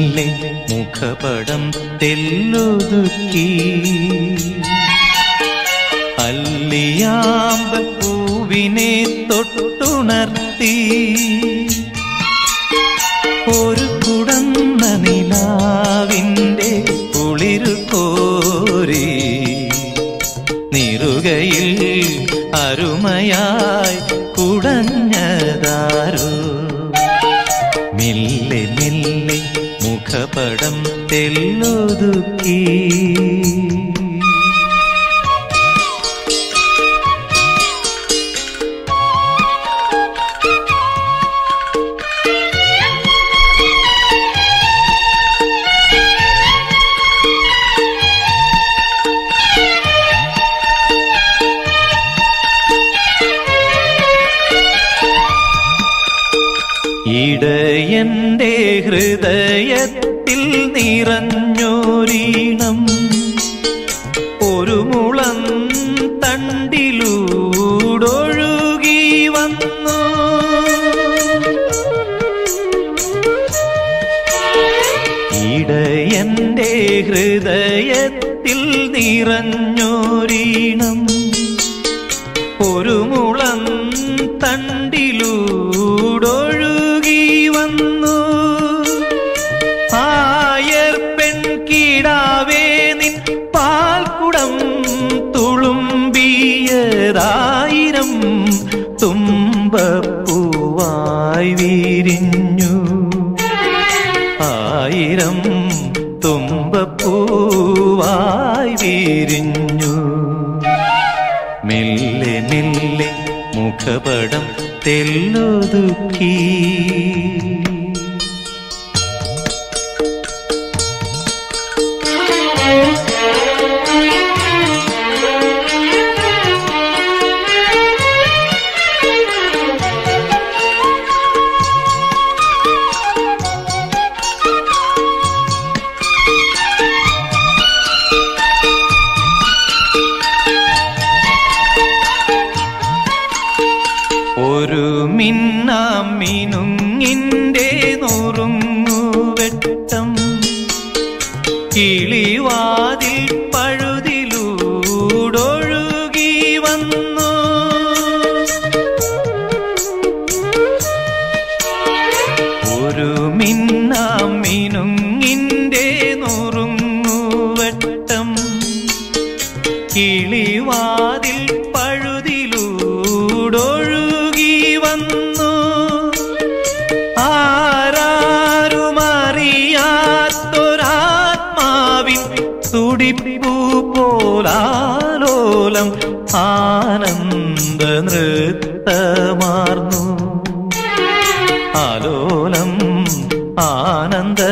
മെല്ലെ മുഖപടം തെല്ലൊതുക്കി അല്ലിയാമ്പ പൂവിനെ തൊട്ടുണർത്തി ഒരു കുടന്ന നിലാവിൻ്റെ കുളിരു കോരി നിറുകയിൽ അരുമയായി കുടഞ്ഞതാരോ മെല്ലെ മെല്ലെ മുഖപടം തെല്ലൊതുക്കി ഇടയന്റെ ഹൃദയത്തിൽ നിറഞ്ഞോരീണം ഒരു മുളം തണ്ടിലൂടൊഴുകി വന്നു ഇടയന്റെ ഹൃദയത്തിൽ നിറഞ്ഞോരീണം ഒരു മുളം തണ്ടിലൂടൊഴുകി വന്നു ആയർ പെൺകിടാവേ നിൻ പാൽക്കുടം തുളുമ്പിയതായിരം തുമ്പപ്പൂവായി വിരിഞ്ഞു ആയിരം തുമ്പപ്പൂവായി വിരിഞ്ഞു മെല്ലെ മെല്ലെ മുഖപടം തെല്ലൊതുക്കി ഒരു മിന്നാം മിനുങ്ങിൻ്റെ നുറുങ്ങുവെട്ടം കിളിവാതിൽ പഴുതിലൂടൊഴുകി വന്നു ഒരു മിന്നാം മിനുങ്ങിൻ്റെ നുറുങ്ങുവെട്ടം കിളിവാതിൽ പഴുതിലൂടൊഴുകി വന്നു ആരാരുമറിയാത്തൊരാത്മാവിൻ തുടിപ്പു പോലാലോലം ആനന്ദ നൃത്തമാർന്നു ആലോലം ആനന്ദ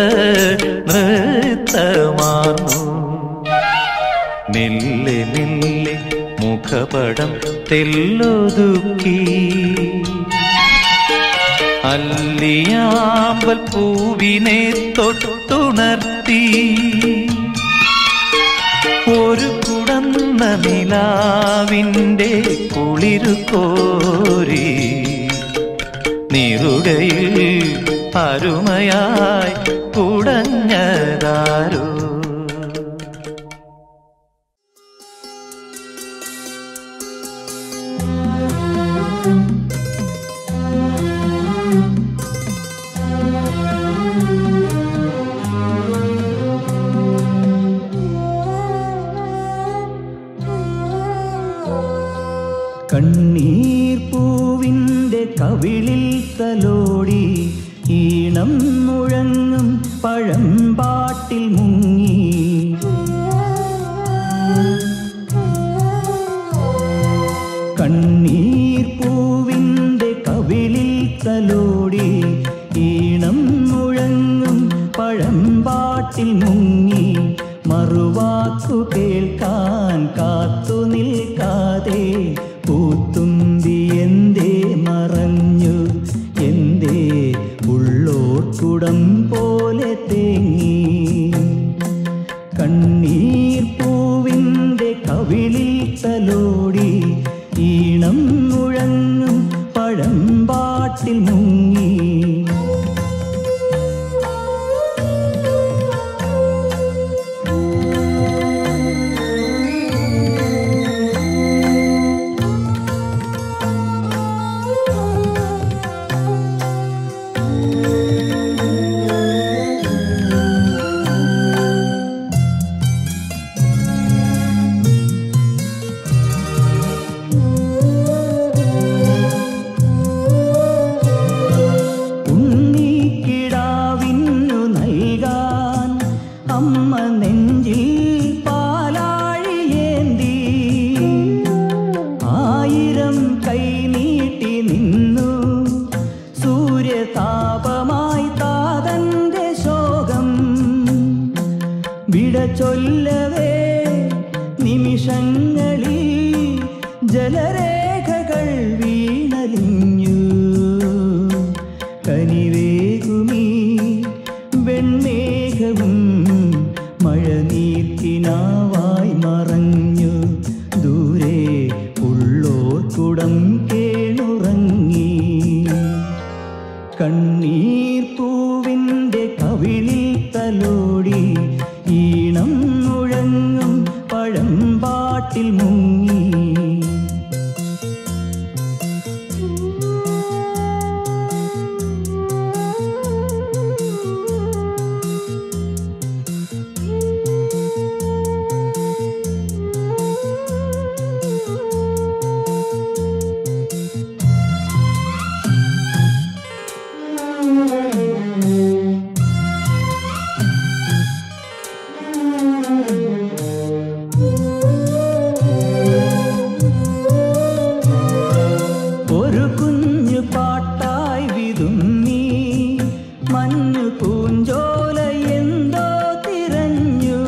നൃത്തമാർന്നു മെല്ലെ മെല്ലെ മുഖപടം തെല്ലൊതുക്കി അല്ലിയാമ്പൽ പൂവിനെ തൊട്ടുണർത്തി ഒരു കുടന്ന നിലാവിൻ്റെ കുളിരു കോരി നിറുകയിൽ അരുമയായി കുടഞ്ഞതാരോ കണ്ണീർ പൂവിൻ്റെ കവിളിൽ തലോടി ഈണം മുഴങ്ങും പഴമ്പാട്ടിൽ മുങ്ങി കണ്ണീർ പൂവിൻ്റെ കവിളിൽ തലോടി ഈണം മുഴങ്ങും പഴമ്പാട്ടിൽ മുങ്ങി മറുവാക്കു കേൾക്കാൻ കാത്തു നിൽക്കാതെ പൂത്തുമ്പി എന്തേ മറഞ്ഞു എന്തേ ഉള്ളോർക്കുടം പോലെ തേങ്ങി കണ്ണീർ പൂവിൻ്റെ കവിളിൽ തലോടി ഈണം മുഴങ്ങും പഴമ്പാട്ടിൽ മുങ്ങി ചൊല്ലവേ നിമിഷങ്ങളിൽ ജലരേഖകൾ വീണലിഞ്ഞു കനിവേകുമീ വെൺമേഘവും മഴനീർക്കിനാവായി മറഞ്ഞു ദൂരെ ഉള്ളോർക്കുടം കേണുറങ്ങി കണ്ണീർ പൂവിൻ്റെ കവിളിൽ തലോടി ഈണം മുഴങ്ങും പഴമ്പാട്ടിൽ മുങ്ങി ഒരു കുഞ്ഞു പാട്ടായി വിതുമ്മി മഞ്ഞു പൂഞ്ചോല എന്തോ തിരഞ്ഞു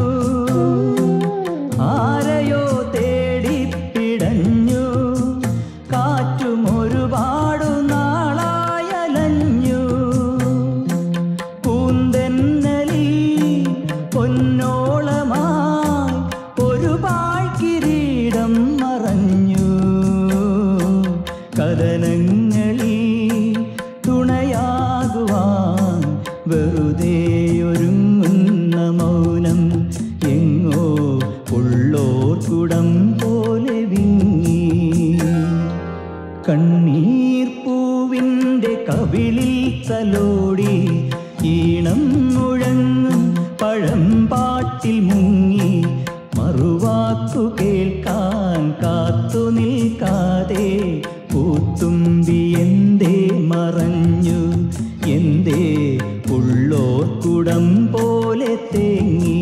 ആരെയോ തേടി പിടഞ്ഞു കാറ്റും ഒരുപാടു നാളായലഞ്ഞു പൂന്തെന്നലി പൊന്നോളമായി ഒരു പാഴ്കിരീടം മറഞ്ഞു കഥനങ്ങളിൽ തുണയാകുവാൻ വെറുതെയൊരുങ്ങുന്ന മൗനം എങ്ങോ ഉള്ളോർക്കുടം പോലെ വിങ്ങി കണ്ണീർ പൂവിൻ്റെ കവിളിൽ തലോടി ഈണം മുഴങ്ങും പഴമ്പാട്ടിൽ മുങ്ങി മറുവാക്കു കേൾക്കാൻ കാത്തു നിൽക്കാതെ പൂത്തുമ്പി എന്തേ മറഞ്ഞു എന്തേ ഉള്ളോർക്കുടം പോലെ തേങ്ങി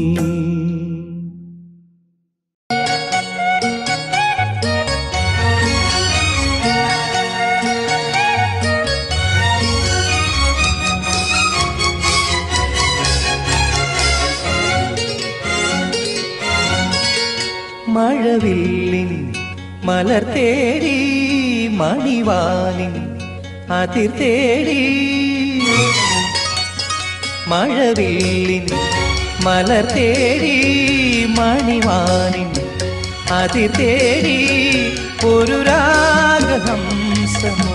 മഴവില്ലിൻ മലർ തേടി മണിവാനിൻ അതിർ തേടി മഴവില്ലിൻ മലർ തേടി മണിവാനിൻ അതിർ തേടി ഒരു രാഗഹംസമോ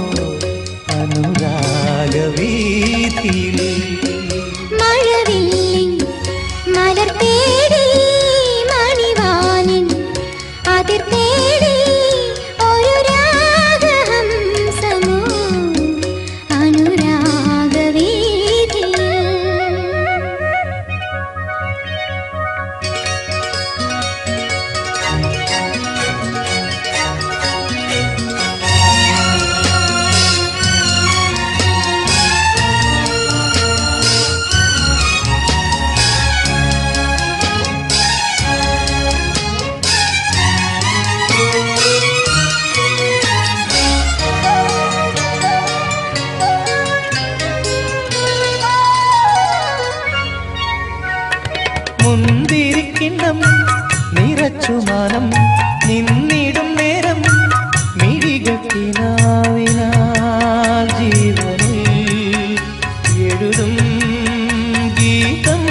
അനുരാഗവീതിയിൽ മഴവില്ലിൻ മലർ തേടി മണിവാനിൻ അതിർ തേടി ഒരു രാഗഹംസമോ അനുരാഗവീതിയിൽ മുന്തിരിക്കിണ്ണം നിറച്ചുമാനം നിന്നിടും നേരം മിഴികത്തിനാവിനാൽ ജീവനിൽ എഴുതും ഗീതം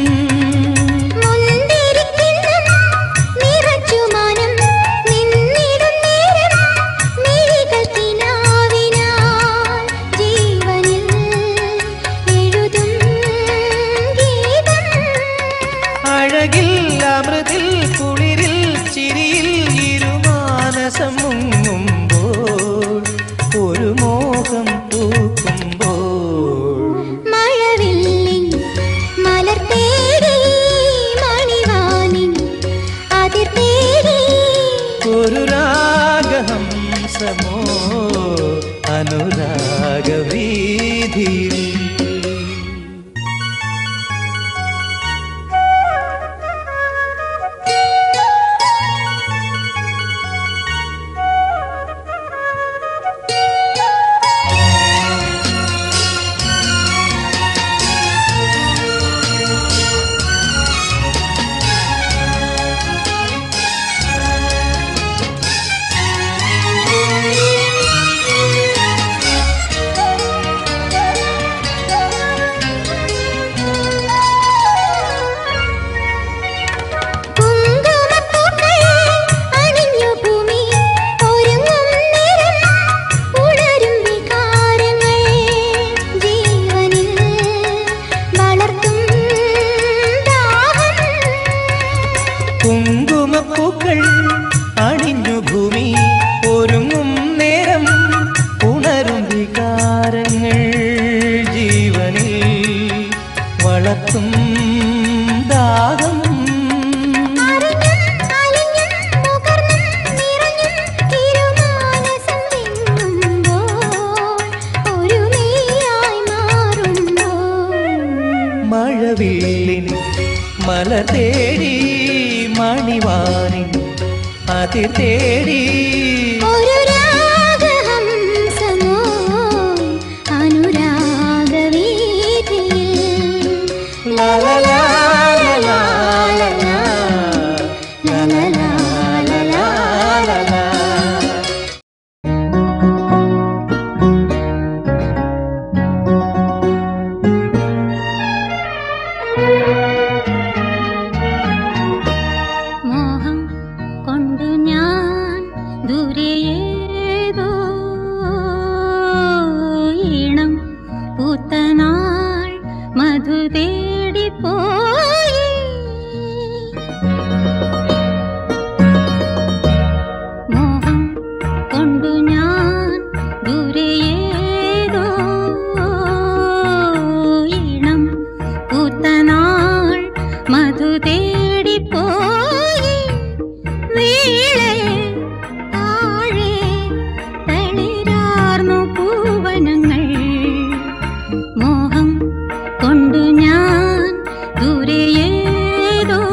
മുന്തിരിക്കിണ്ണം നിറച്ചുമാനം നിന്നിടും നേരം മിഴികൾ കിനാവിനാൽ ജീവനിൽ എഴുതും ഗീതം അഴകിൽ അമൃതിൽ കുളിരിൽ ചിരിയിൽ അടക്കും ദാഹം അറിഞ്ഞും അലിഞ്ഞും നുകർന്നും നിറഞ്ഞും തിരുമാനസം വിങ്ങുമ്പോൾ ഒരു നെയ്യായി മാറുമ്പോൾ മഴവില്ലിൻ മലർ തേടി മണിവാനിൻ അതിർ തേടി ഒരു രാഗഹംസമോ അനുരാഗവീഥിയിൽ ലാ ലാ ലാ ലാ ലാ ലാ ലാ ലാ ലാ ലാ ലാ ലാ ലാ മോഹം കൊണ്ടു ഞാൻ ദൂരെയേതോ ഈണം പൂത്തനാൾ മധു തേടിപ്പോയി മോഹം കൊണ്ടു ഞാൻ ദൂരെയേതോ ഈണം പൂത്തനാൾ മധു തേടിപ്പോയി വീളെ താഴെ തളിരാർന്നു പൂവനങ്ങൾ മോഹം കൊണ്ടു ഞാൻ ദൂരെയേതോ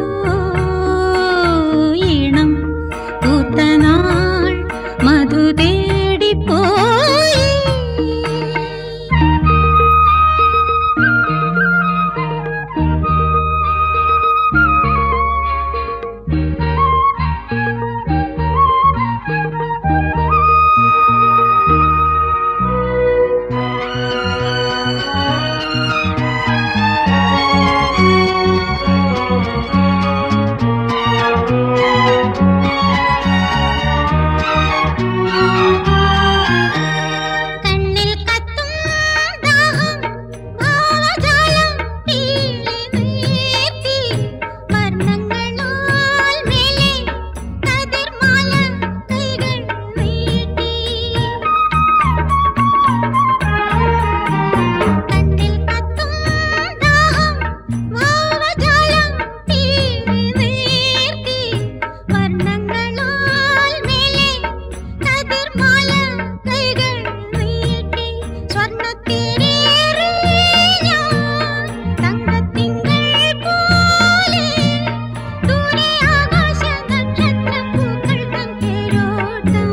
ഈണം പൂത്തനാൾ മധു തേടിപ്പോയി കണ്ണിൽ കത്തും ദാഹം ഭാവജാലം പീലി നീർത്തി വർണ്ണങ്ങളാൽ മേലെ കതിർമാല കൈകൾ നീട്ടി കണ്ണിൽ കത്തും ദാഹം ഭാവജാലം പീലി നീർത്തി വർണ്ണങ്ങളാൽ മേലെ കതിർമാല കൈകൾ നീട്ടി സ്വർണ്ണത്തേരേറി ഞാൻ തങ്കത്തിങ്കൾ പോലെ ദൂരെ ആകാശ നക്ഷത്രപ്പൂക്കൾ തൻ തേരോട്ടം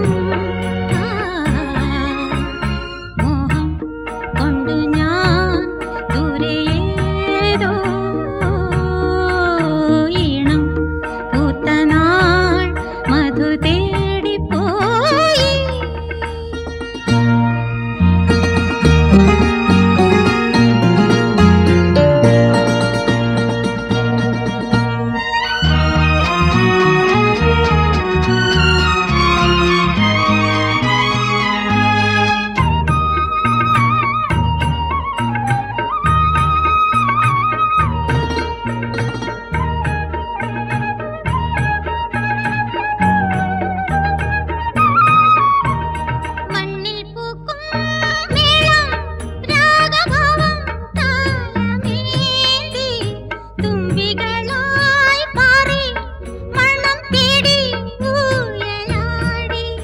മോഹം കൊണ്ടു ഞാൻ ദൂരെയേതോ ഈണം പൂത്തനാൾ മധു തേടിപ്പോയി മണ്ണിൽ പൂക്കും മേളം രാഗഭാവം താളമേന്തി തുമ്പികളായി പാറി മണം തേടി ഊയലാടി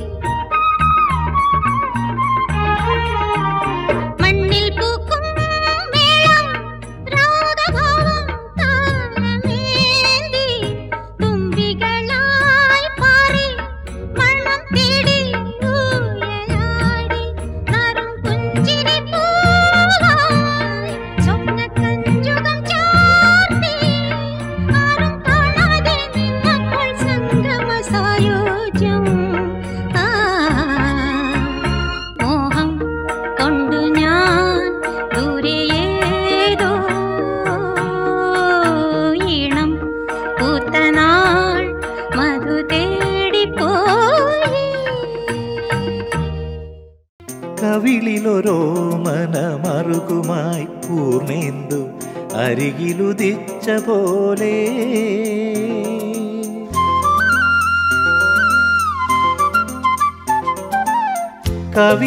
മണ്ണിൽ പൂക്കും മേളം രാഗഭാവം താളമേന്തി തുമ്പികളായി പാറി മണം തേടി ഊയലാടി നറും പുഞ്ചിരി പൂവായി സ്വപ്നക്കഞ്ചുകം ചാർത്തി ആരും കാണാതെ നിന്നപ്പോൾ സംഗമ സായോജ്യം ആ മോഹം കൊണ്ടു ഞാൻ ദൂരെയേതോ ഈണം പൂത്തനാൾ മധു തേടിപ്പോയി കവിളിലൊരോ മനമറുകുമായി പൂർണേന്ദു അരികിലുദിച്ച പോലെ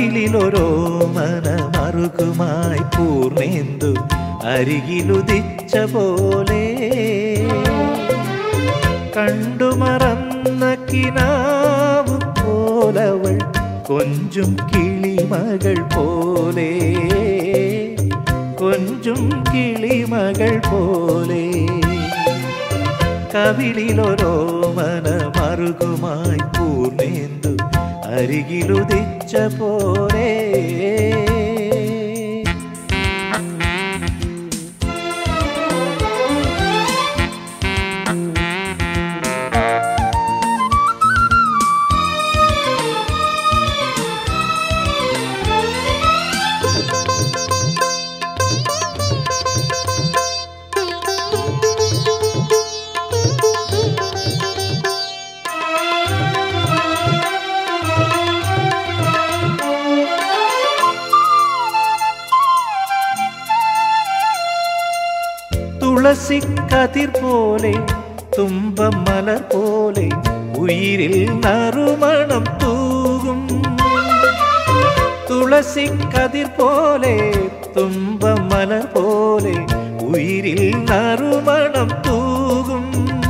കവിളിലൊരോ മനമറുകുമായി പൂർണേന്ദു അരികിലുദിച്ച കൊതിച്ച പോലെ കണ്ടുമറന്ന കിനാവ് പോലവൾ കൊഞ്ചും കിളിമകൾ പോലെ കൊഞ്ചും കിളിമകൾ പോലെ കവിളിലൊരോമന മറുകുമായി പൂർണ്ണേന്തു അരികിലുദിച്ച പോലെ തുളസിക്കതിർ പോലെ തുമ്പമലർ പോലെ ഉയിരിൽ നറുമണം തൂകും തുളസിക്കതിർ പോലെ തുമ്പമലർ പോലെ ഉയിരിൽ നറുമണം തൂകും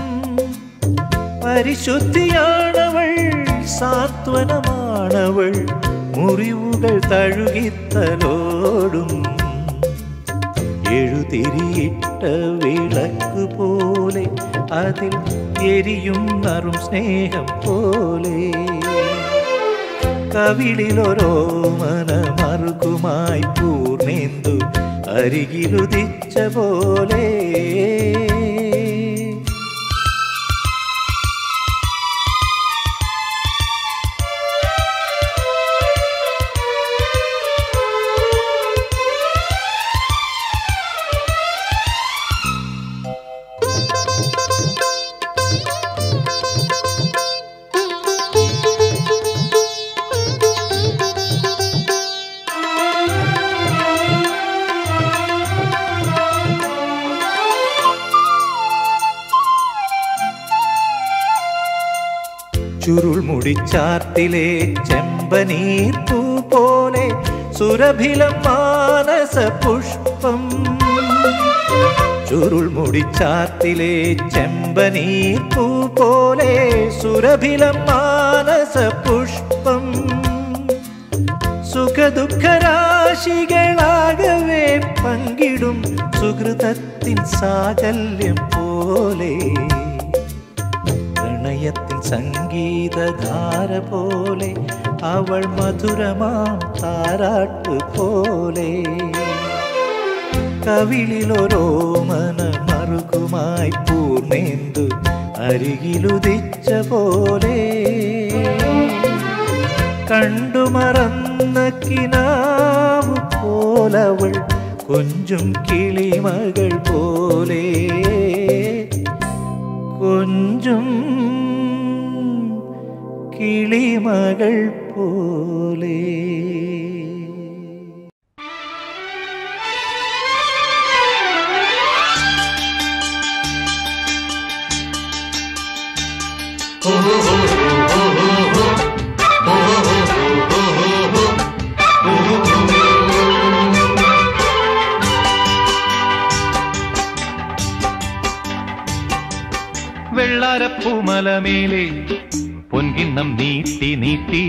പരിശുദ്ധിയാണവൾ സാന്ത്വനമാണവൾ മുറിവുകൾ തഴുകിത്തലോടും എഴുതിരിയിട്ട വിളക്ക് പോലെ അതിൽ എരിയും നറും സ്നേഹം പോലെ കവിളിലൊരോമന മറുകുമായി പൂർണ്ണേന്തു അരികിലുദിച്ച പോലെ ചുരുൾമുടിച്ചാർത്തിലെ ചെമ്പനീർ പൂ പോലെ സുരഭിലം മാനസ പുഷ്പം ചുരുൾമുടിച്ചാർത്തിലെ ചെമ്പനീർ പൂ പോലെ സുരഭിലം മാനസ പുഷ്പം സുഖദുഃഖരാശികളാകവേ പങ്കിടും സുഹൃതത്തിൻ സാകല്യം പോലെ പ്രണയത്തിൻ സംഗീതധാര പോലെ അവൾ മധുരമാം താരാട്ട് പോലെ കവിളിലൊരോമന മറുകുമായി പൂർണ്ണേന്തു അരികിലുദിച്ച പോലെ കണ്ടുമറന്ന കിനാവ് പോലവൾ കൊഞ്ചും കിളിമകൾ പോലെ കൊഞ്ചും കിളിമകൾ പോലെ വെള്ളാരപ്പൂമലമേലെ പൊൻകിണ്ണം നീട്ടി നീട്ടി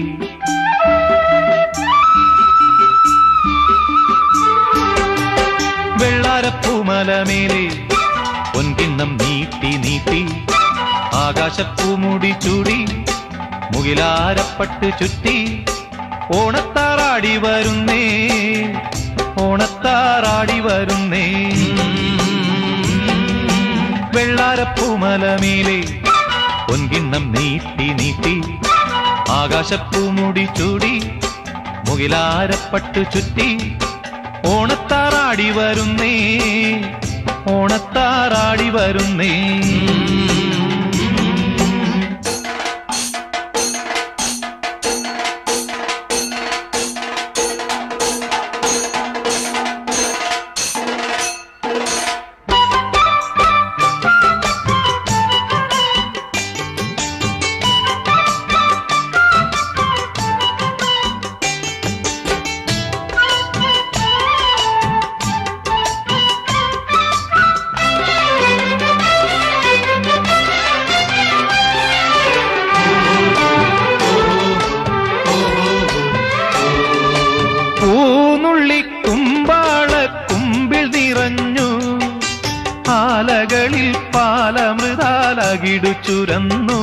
വെള്ളാരപ്പൂമലമേലെ പൊൻകിണ്ണം നീട്ടി നീട്ടി ആകാശപ്പൂമുടി ചൂടി മുകിലാരപ്പട്ട് ചുറ്റി ഓണത്താറാടി വരുന്നേ ഓണത്താറാടി വരുന്നേ വെള്ളാരപ്പൂമലമേലെ പൊൻകിണ്ണം നീട്ടി നീട്ടി ആകാശപ്പൂമുടി ചൂടി മുകിലാരപ്പട്ട് ചുറ്റി ഓണത്താറാടി വരുന്നേ ഓണത്താറാടി വരുന്നേ പാലകളിൽ പാലമൃതാലകിടു ചുരന്നു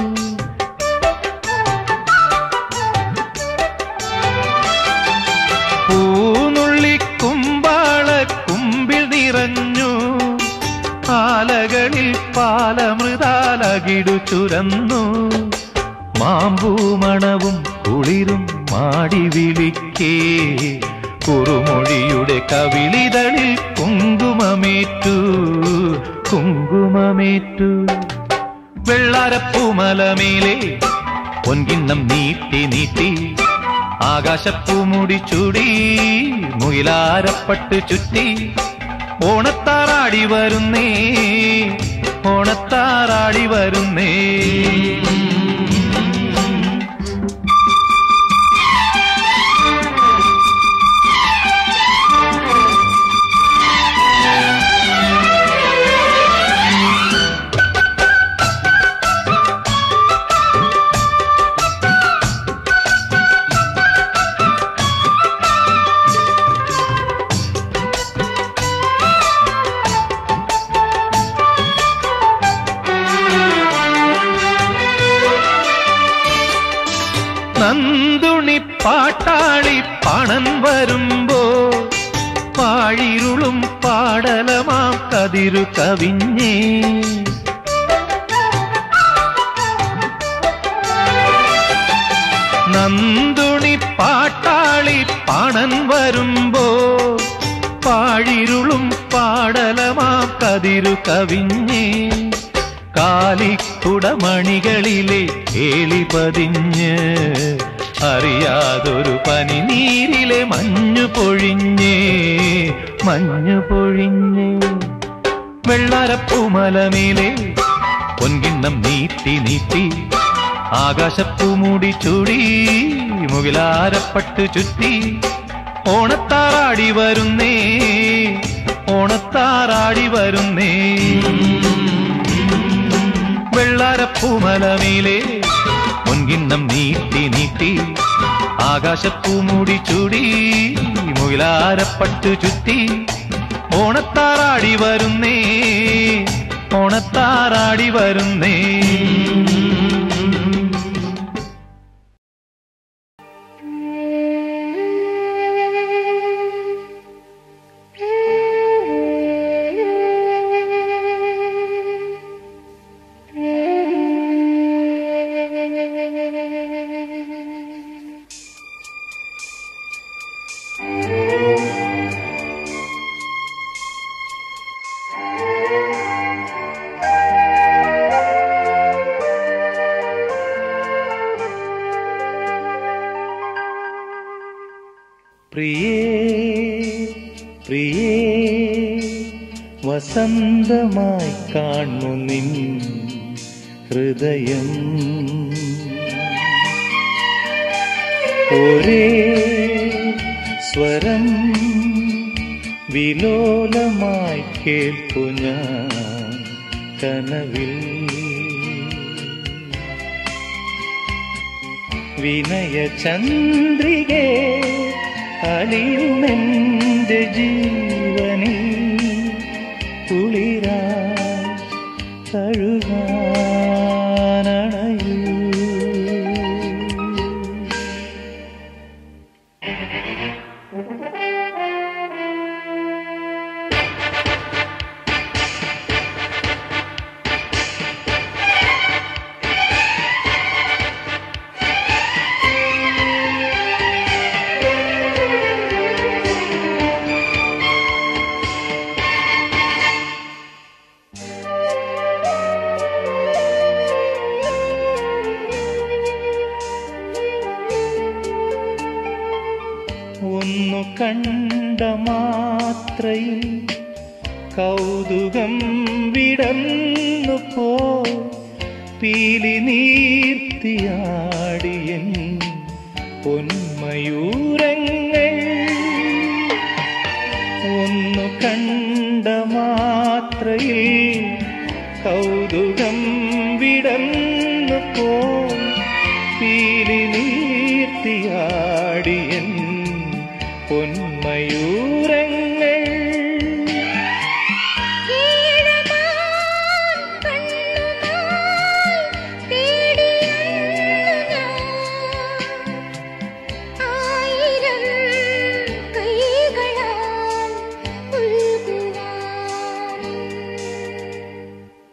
പൂനുള്ളിക്കുമ്പാള കുമ്പിൽ നിറഞ്ഞു ആലകളിൽ പാലമൃതാലകിടു ചുരന്നു മാമ്പൂമണവും കുളിരും മാടി വിളിക്കേ കുറുമൊഴിയുടെ കവിളിതളിൽ കുങ്കുമമേറ്റു കുങ്കുമമേറ്റു വെള്ളാരപ്പൂമലമേലെ പൊൻകിണ്ണം നീട്ടി നീട്ടി ആകാശപ്പൂമുടി ചൂടി മുയിലാരപ്പട്ട് ചുറ്റി ഓണത്താറാടി വരുന്നേ ഓണത്താറാടി വരുന്നേ നന്ദുണി പാട്ടാളി പണൻ വരുമ്പോ പാഴിരുളും പാടലമാം കതിരു കവിഞ്ഞേ നന്ദുണി പാട്ടാളി പണൻ വരുമ്പോ പാഴിരുളും പാടലമാം കതിരു കവിഞ്ഞേ കാലിക്കുടമണികളിലെ കേളി പതിഞ്ഞ് അറിയാതൊരു പനിനീരിലെ മഞ്ഞു പൊഴിഞ്ഞേ മഞ്ഞു പൊഴിഞ്ഞേ വെള്ളാരപ്പൂമലമേലെ പൊൻകിണ്ണം നീട്ടി നീട്ടി ആകാശപ്പൂമൂടി ചൂടി മുകിലാരപ്പട്ട് ചുറ്റി ഓണത്താറാടി വരുന്നേ ഓണത്താറാടി വരുന്നേ വെള്ളാരപ്പൂമലമേലെ മുൻകിണ്ണം നീട്ടി നീട്ടി ആകാശപ്പൂമൂടി ചൂടി മുയിലാരപ്പട്ട് ചുറ്റി ഓണത്താറാടി വരുന്നേ ഓണത്താറാടി വരുന്നേ പ്രിയേ പ്രിയേ വസന്തമായി കാണു നിൻ ഹൃദയം ഒരേ സ്വരം വിലോലമായി കേൾപ്പു ഞാൻ കനവിൽ വിനയ ചന്ദ്രികേ അലിയുമെന്റെ ജീവനിൽ കുളിരാ കഴുകാനണയൂ ഒന്നു കണ്ട മാത്രയിൽ കൗതുകം വിടന്നു പോ പീലി നീർത്തിയാടിയൻ പൊന്മയൂരങ്ങൾ ഒന്നു കണ്ട മാത്രയിൽ കൗതുകം വിടന്നു പോ പീലി നീർത്തിയാടിയൻ പൊന്മയൂരങ്ങൾ ഈഴമാ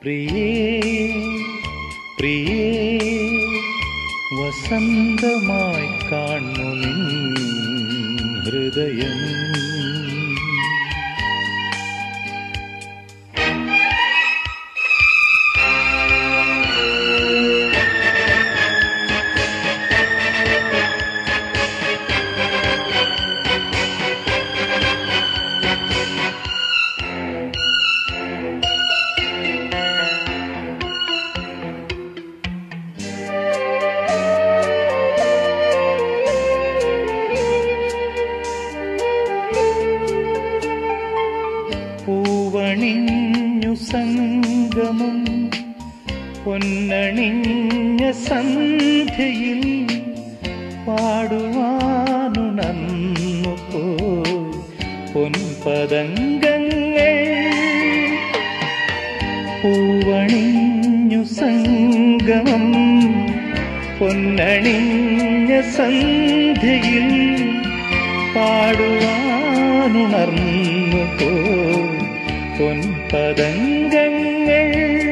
പ്രിയേ പ്രിയേ വസന്തമായി കാണു നിൻ ഹൃദയം പൂവണിഞ്ഞു സംഗമം പൊന്നണിഞ്ഞ സന്ധ്യയിൽ പാടുവാനുണന്നു പോ പൊൻപതംഗങ്ങൾ പൂവണിഞ്ഞു സംഗമം പൊന്നണിഞ്ഞ സന്ധ്യയിൽ പാടുവാനുണർന്നു പോ പൊൻപതംഗങ്ങൾ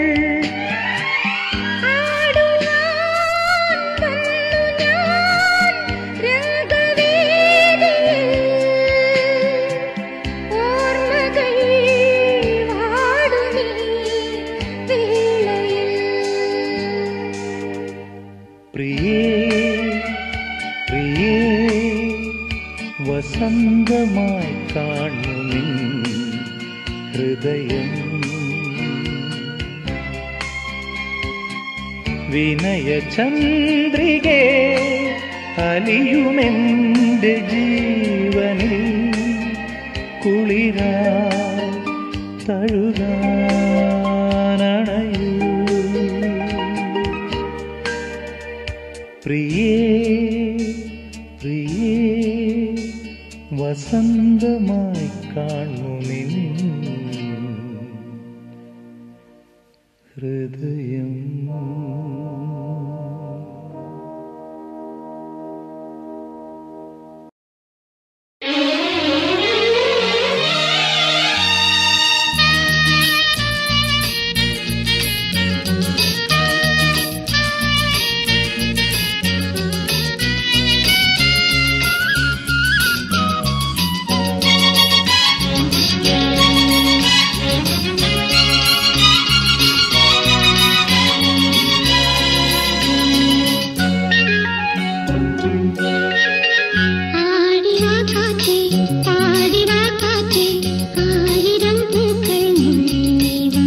പ്രിയേ പ്രിയേ വസന്തമായി കാണു നിൻ ഹൃദയം വിനയചന്ദ്രികേ അലിയുമെന്റെ ജീവനിൽ കുളിരാ തഴുകാനണയൂ പ്രിയേ പ്രിയേ വസന്തമായി കാണു നിൻ ഹൃദയം ആടിവാ കാറ്റേ പാടിവാ കാറ്റേ ആയിരം പൂക്കൾ മുള്ളിവാ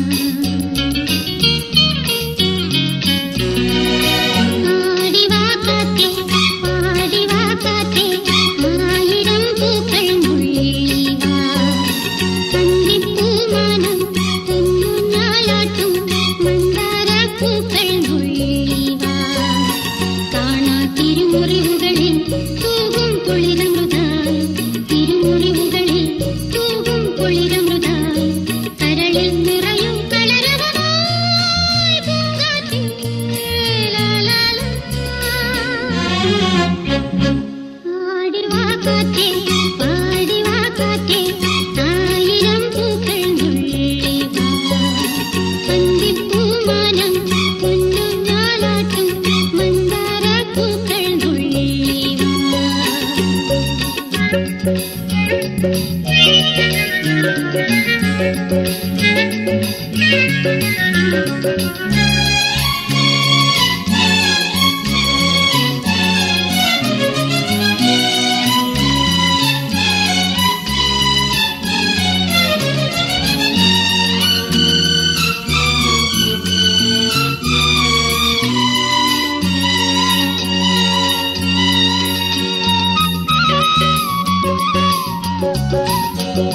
ആടിവാ കാറ്റേ പാടിവാ കാറ്റേ ആയിരം പൂക്കൾ മുള്ളിവാ കന്നിപ്പൂമാനം പൊന്നുഞ്ഞാലാട്ടും മന്ദാരപ്പൂക്കൾ മുള്ളിവാ കാണാ തിരുമുറിവുകളിൽ തൂകും കുളിരമൃതായി തിരുമുറിവുകളിൽ തൂകും കുളിരമൃതായി കരളിൽ നിറയും കളരവമായി പൂങ്കാറ്റേ ലാലാലാ. ആടിവാ കാറ്റേ പാടിവാ കാറ്റേ ആയിരം പൂക്കൾ മുള്ളിവാ കന്തിപ്പൂമാനം പൊന്നുഞ്ഞാലാട്ടും മന്ദാരപ്പൂക്കൾ മുള്ളിവാ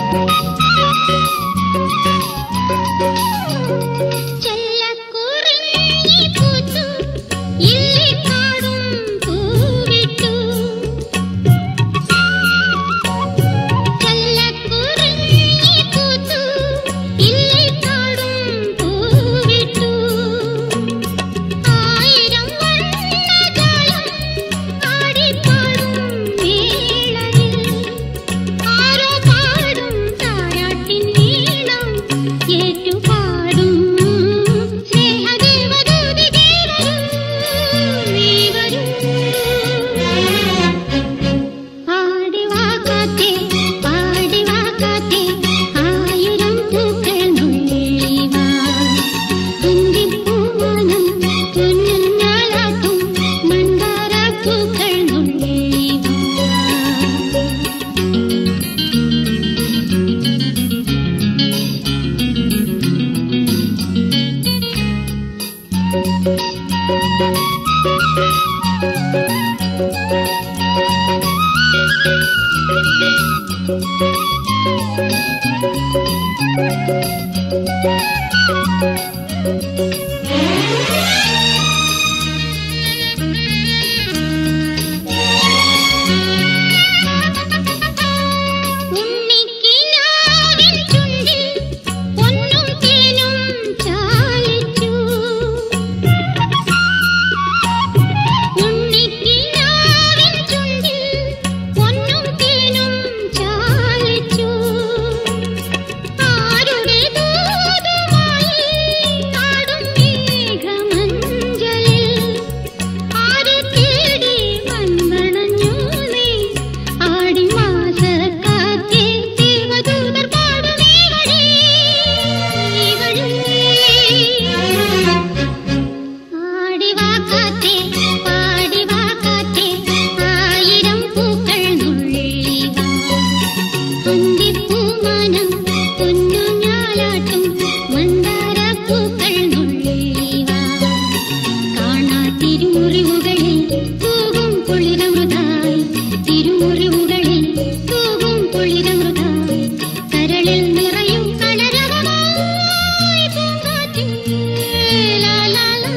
ചെല്ലക്കുറിഞ്ഞി ഉണ്ണിക്കിനാവിൻ ചുണ്ടിൽ പൊന്നും തേനും ചാലിച്ചു ഉണ്ണിക്കിനാവിൻ ചുണ്ടിൽ പൊന്നും തേനും ചാലിച്ചു ആരുടെ ദൂതമായി നാടും മേഘമഞ്ജലിൽ ആരെ തേടി വന്നണഞ്ഞു നീ ആടി മാസക്കാറ്റേ ദേവദൂതർ പാടും ഈ വഴി ഈ വഴി ആടി വാ കാറ്റേ പാടി വാ കാറ്റേ ആയിരം പൂക്കൾ നുള്ളി വാ അന്തിപ്പൂമാനം പൊന്നു ഞാലാട്ടും മന്ദാരപ്പൂക്കൾ നുള്ളി വാ കാണാ തിരുമുറിവുകളിൽ തൂകും കുളിരമൃതായി തിരുമുറിവുകളിൽ തൂകും കുളിരമൃതായി കരളിൽ നിറയും കളരവമായി പൂങ്കാറ്റേ ലാ ലാ ലാ.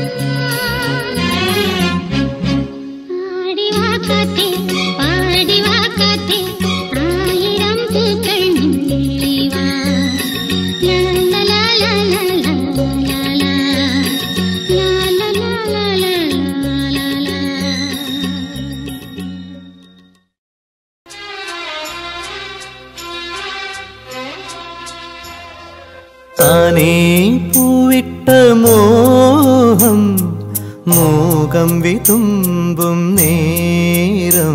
ആടി വാ കാറ്റേ പാടി വാ കാറ്റേ ആയിരം പൂക്കൾ നുള്ളി വാ ലാ ലാ ലാ ലാ ലാ ലാ ലാ ലാ. ലാ ലാ ലാ ലാ ലാ ലാ ലാ ലാ. താനേ പൂവിട്ട മോഹം മോകം വിതുമ്പും നേരം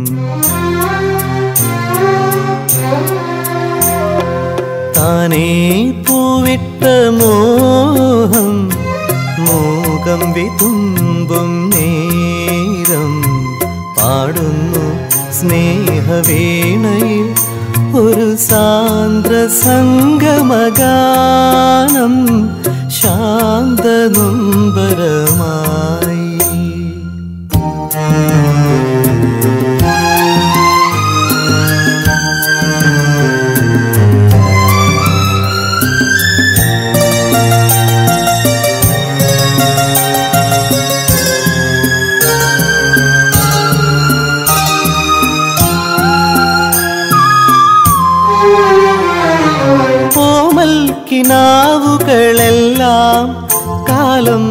താനേ പൂവിട്ട മോഹം മോകം വിതുമ്പും നേരം പാടുന്നു സ്നേഹവീണയിൽ ഒരു സാന്ദ്ര സംഗമഗാനം ശാന്തനുംബരമായി കോമൽ കിനാവുകളെല്ലാം കാലം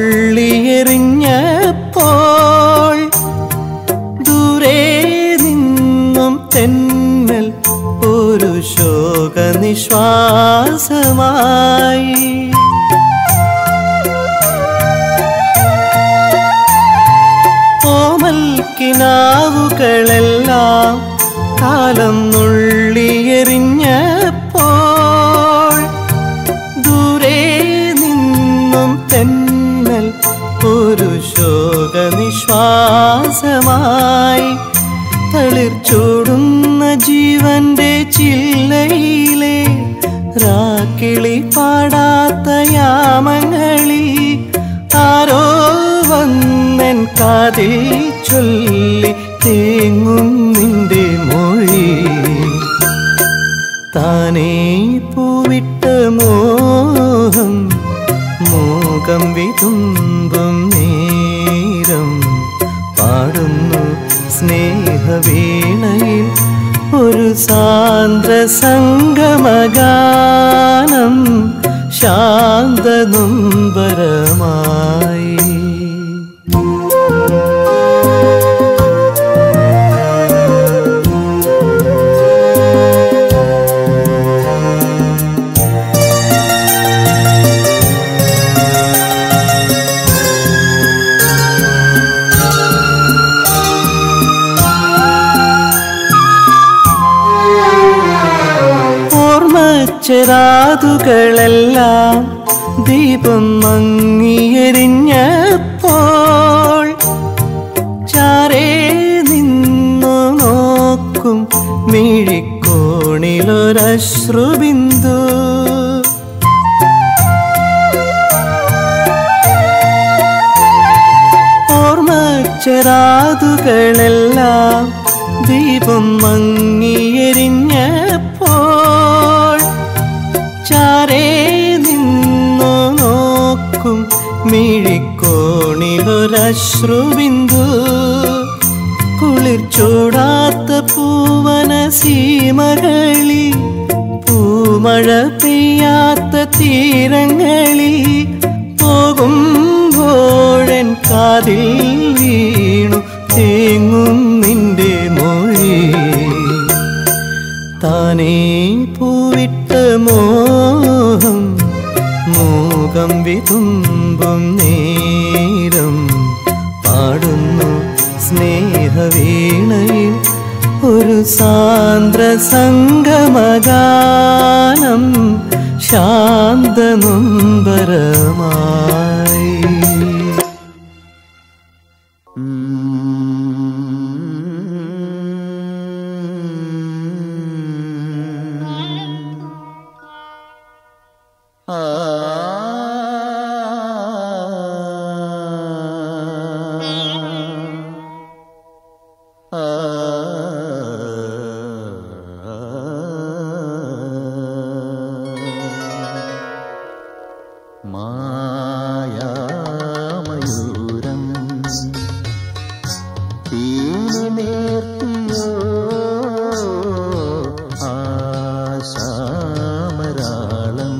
നുള്ളിയെറിഞ്ഞപ്പോൾ ദൂരെ നിന്നും തെന്നൽ ഒരു ശോകനിശ്വാസമായി കോമൽ കിനാവുകളെല്ലാം കാലം നുള്ളിയെറിഞ്ഞപ്പോൾ ദൂരെ നിന്നും തെന്നൽ ഒരു ശോകനിശ്വാസമായി തളിർ ചൂടുന്ന ജീവന്റെ ചില്ലയിലെ രാക്കിളി പാടാത്ത യാമങ്ങളിൽ ആരോ വന്നെൻ കാതിൽ ചൊല്ലി തേങ്ങും നിന്റെ മൊഴി താനേ പൂവിട്ട മോഹം മോകം വിതുമ്പും നേരം പാടുന്നു സ്നേഹവീണയിൽ ഒരു സാന്ദ്ര സംഗമഗാനം ശാന്തനുംബരമായി ഓർമ്മച്ചെരാതുകളെല്ലാം ദീപം മങ്ങിയെരിഞ്ഞപ്പോൾ ചാരേ നിന്നു നോക്കും മിഴിക്കോണിലൊരശ്രുബിന്ദു ഓർമ്മച്ചെരാതുകളെല്ലാം ദീപം മങ്ങിയെരിഞ്ഞപ്പോൾ ചാരേ നിന്നു നോക്കും മിഴിക്കോണിലൊരശ്രുബിന്ദു കുളിർ ചൂടാത്ത പൂവന സീമകളിൽ പൂമഴ പെയ്യാത്ത തീരങ്ങളിൽ പോകുമ്പോഴൻ കാതിൽ വീണു തേങ്ങും നിന്റെ മൊഴി താനേ പൂവിട്ട മോഹം മൂകം വിതുമ്പും നേരം പാടുന്നു സ്നേഹവീണയിൽ ഒരു സാന്ദ്ര സംഗമഗാനം ശാന്തനൊമ്പരമായി മായാമയൂരം തീനി നേർത്തിയോ ആശാമരാളം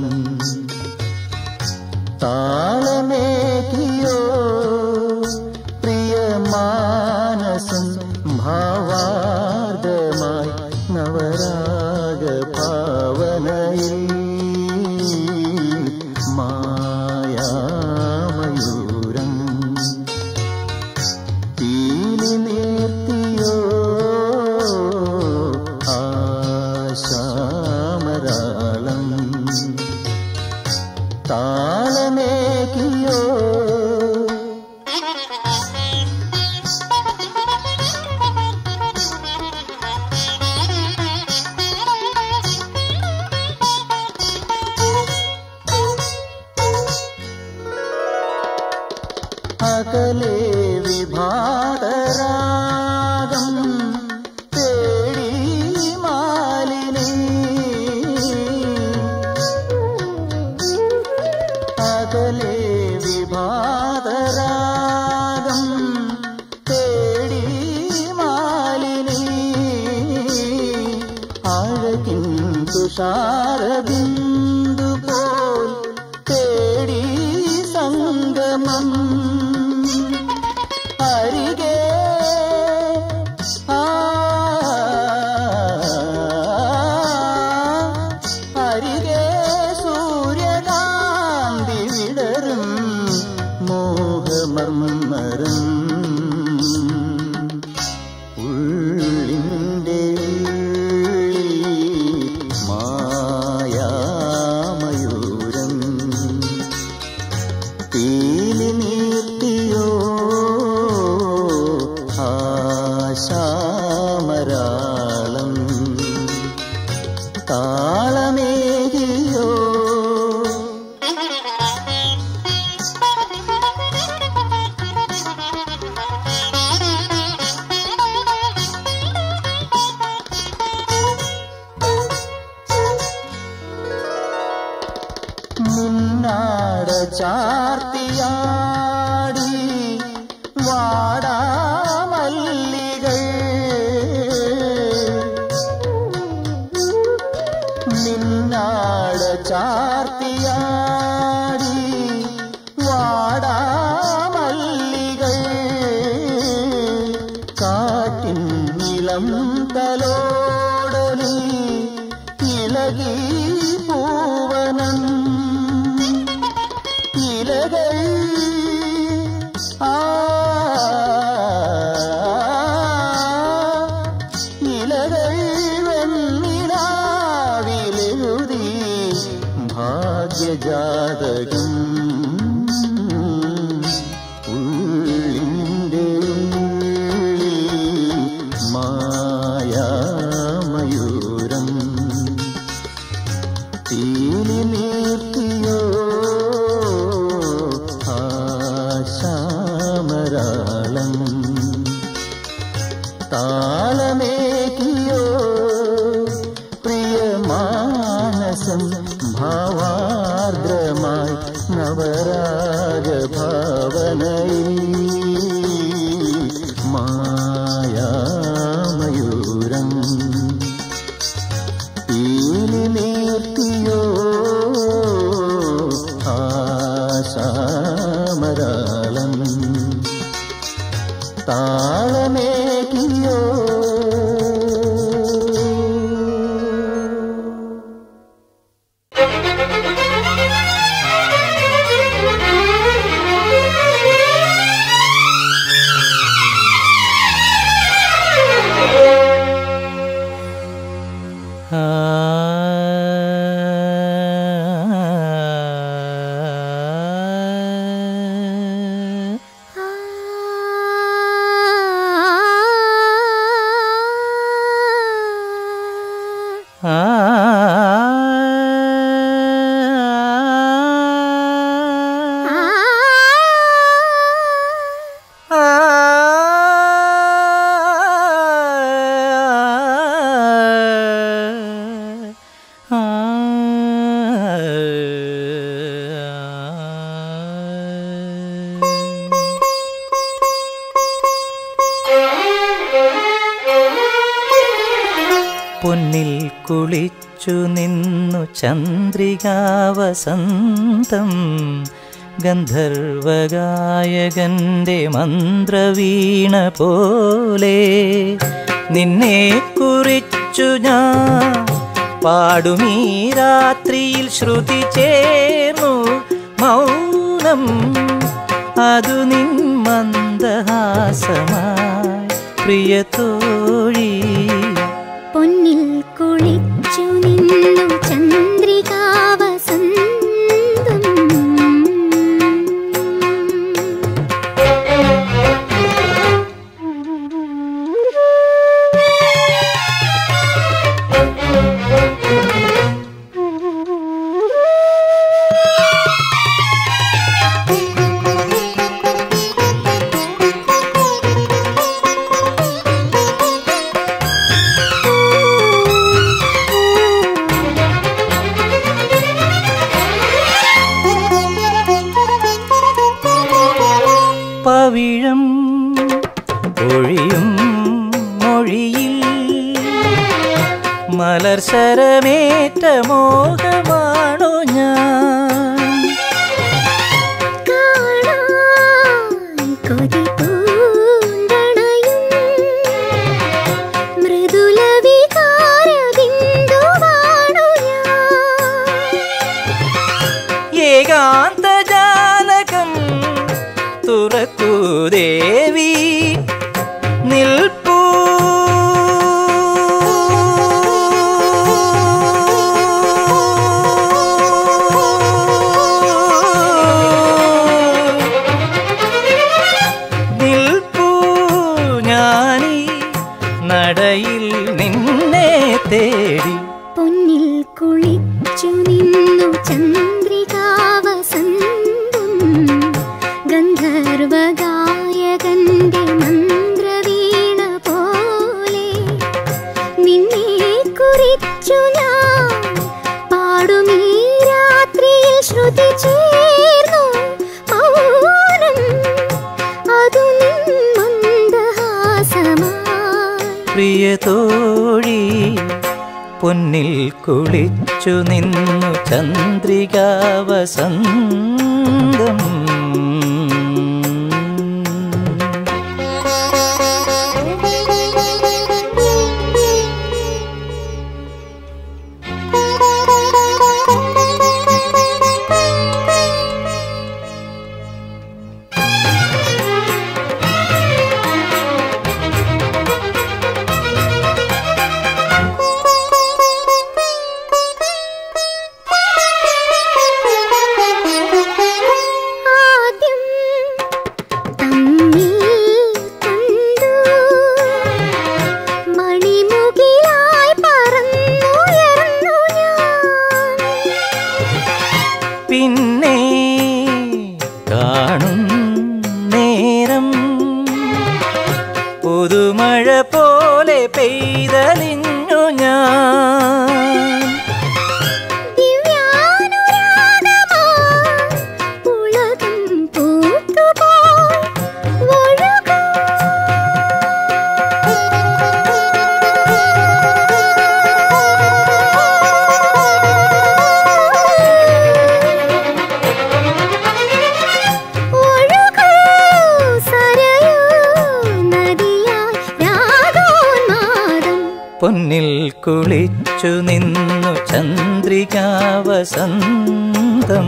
താളമേകിയോ പ്രിയമാനസം ഭാവാർദ്ദമായി നവരാഗ പാവനയിൽ മായാമയൂരം തീനി നേർത്തിയോ ആശാമരാളം താളമേകിയോ അകലെ വിഭാതരാഗം തേടി മാലിനി അകലെ വിഭാതരാഗം തേടി മാലിനി അഴകിൻ തുഷാരബിന്ദു പോൽ തേടി സംഗമം അരികെ ആ അരികെ സൂര്യകാന്തി വിടരും മോഹമർമ്മരം ഉള്ളിൻ്റെ മായാമയൂരം തീലി നീർത്തിയോ ആശാമരാളം താളമേകിയോ നിന്നാട ചാർത്തിയാടി വാടാമല്ലികൾ നിന്നാട ചാർത്തിയാടി വാടാമല്ലികൾ കാറ്റിൻ ഇളം തലോടലിൽ ഇളകി പൂവനം ഇലകൾ ആ ഇലകൾ വെണ്ണിലാവിലെഴുതി ഭാഗ്യജാതകം ഉള്ളിൻ്റെ ഉള്ളിൽ മായാമയൂരം തീലി നീർത്തിയോ ആശാമരാളം താളമേകിയോ പ്രിയമാനസം ഭാ നവരാഗഭാവനയിൽ മായാമയൂരം പീലി നീർത്തിയോ ആശാമരാളം താളമേകിയോ പൊന്നിൽ കുളിച്ചു നിന്നു ചന്ദ്രികാവസന്തം ഗന്ധർവഗായകന്റെ മന്ത്രവീണ പോലെ നിന്നെ കുറിച്ചു ഞാൻ പാടുമീ രാത്രിയിൽ ശ്രുതി ചേർന്നു മൗനം അതു നിൻ മന്ദഹാസമായി പ്രിയത്തോഴി പൊന്നിൽ കുളിച്ചു നിന്നു ചന്ദ്രികാവസന്തം പവിഴം ഒഴിയും മൊഴിയിൽ മലർശരമേറ്റ മോഹമാണു ഞാൻ കാണാൻ കൊതി പൂണ്ടണയും മൃദുല വികാരബിന്ദുവാണു ഞാൻ ഏകാന്ത ജാലകം തുറക്കൂ ദേവി നിൽപ്പൂ നിൽപ്പൂ ഞാനീ നടയിൽ നിന്നെ തേടി പൊന്നിൽ കുളിച്ചു നിന്നു ചന്ദ്രികാവസന്തം ഗന്ധർവഗായകന്റെ മന്ത്രവീണ പോലെ നിന്നെ കുറിച്ചു ഞാൻ പാടുമീ രാത്രിയിൽ ശ്രുതി ചേർന്നു മൗനം അതു നിൻ മന്ദഹാസമായി പ്രിയതോഴി പൊന്നിൽ കുളിച്ചു നിന്നു ചന്ദ്രികാവസന്തം ആദ്യം തമ്മിൽ കണ്ടു മണിമുകിലായി പറന്നുയർന്നു ഞാൻ പിന്നെ കാണും നേരം പുതുമഴ പോലെ പെയ്തലിഞ്ഞു ഞാൻ ദിവ്യാനുരാഗമാ പൊന്നിൽ കുളിച്ചു നിന്നു ചന്ദ്രികാവസന്തം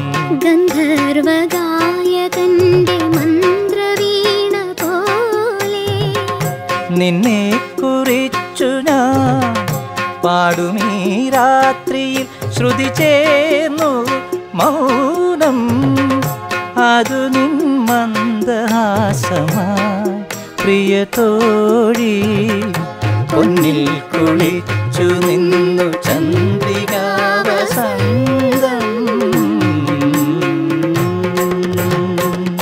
ഗന്ധർവഗായകന്റെ മന്ത്രവീണ പോലെ നിന്നെ കുറിച്ചു ഞാൻ പാടുമീ രാത്രിയിൽ ശ്രുതി ചേർന്നു മൗനം അതു നിൻ മന്ദഹാസമായി പ്രിയ തോഴി പൊന്നിൽ കുളിച്ചു നിന്നു ചന്ദ്രികാവസന്തം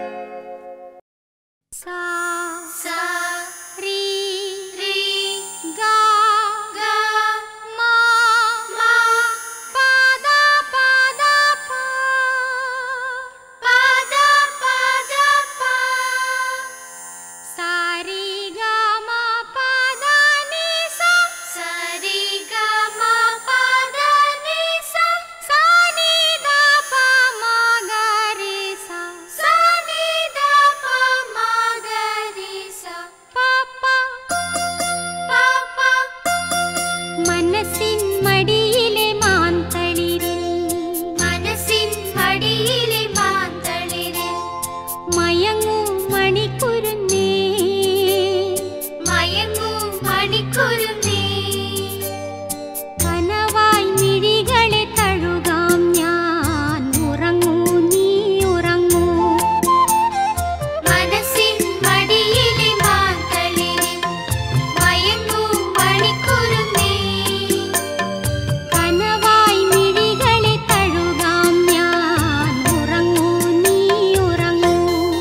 സാ സാ രി രി ഗാ ഗാ മാ മാ പാ ദാ പാ ദാ പാ പാ ദാ പാ ദാ പാ സാ രി ഗാ മാ പാ ദാ നി സാ സാ രി ഗാ മാ പാ ദാ നി സാ സാ നി ദാ പാ മാ ഗാ രി സാ സാ നി ദാ പാ മാ ഗാ രി സാ പാ പാ പാ പാ മനസ്സിൻ മടിയിലെ മാന്തളിരിൽ മനസ്സിൻ മടിയിലെ മാന്തളിരിൽ മയങ്ങൂ മണിക്കുരുന്നേ മയങ്ങൂ മണിക്കുരുന്നേ കനവായി മിഴികളെ തഴുകാം ഞാൻ ഉറങ്ങൂ നീ ഉറങ്ങൂ മനസ്സിൻ മടിയിലെ മാന്തളിരിൽ മയങ്ങൂ മണിക്കുരുന്നേ കനവായി മിഴികളെ തഴുകാം ഞാൻ ഉറങ്ങൂ നീ ഉറങ്ങൂ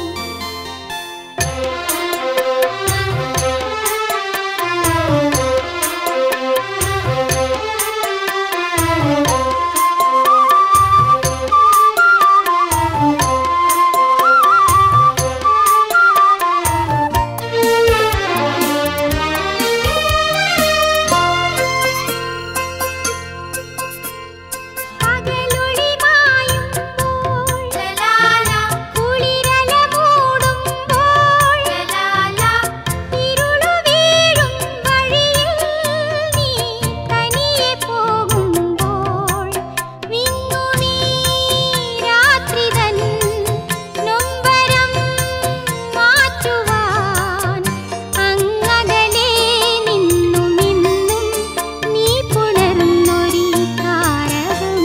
പകലൊളി മായുമ്പോൾ കുളിരല മൂടുമ്പോൾ ഇരുളു വീഴും വഴിയിൽ നീ തനിയെ പോകുമ്പോൾ വിങ്ങുമീ രാത്രി തൻ നൊമ്പരം മാറ്റുവാൻ അങ്ങകലെ നിന്നു നിന്നും നീ പുണർന്നൊരീ താരകം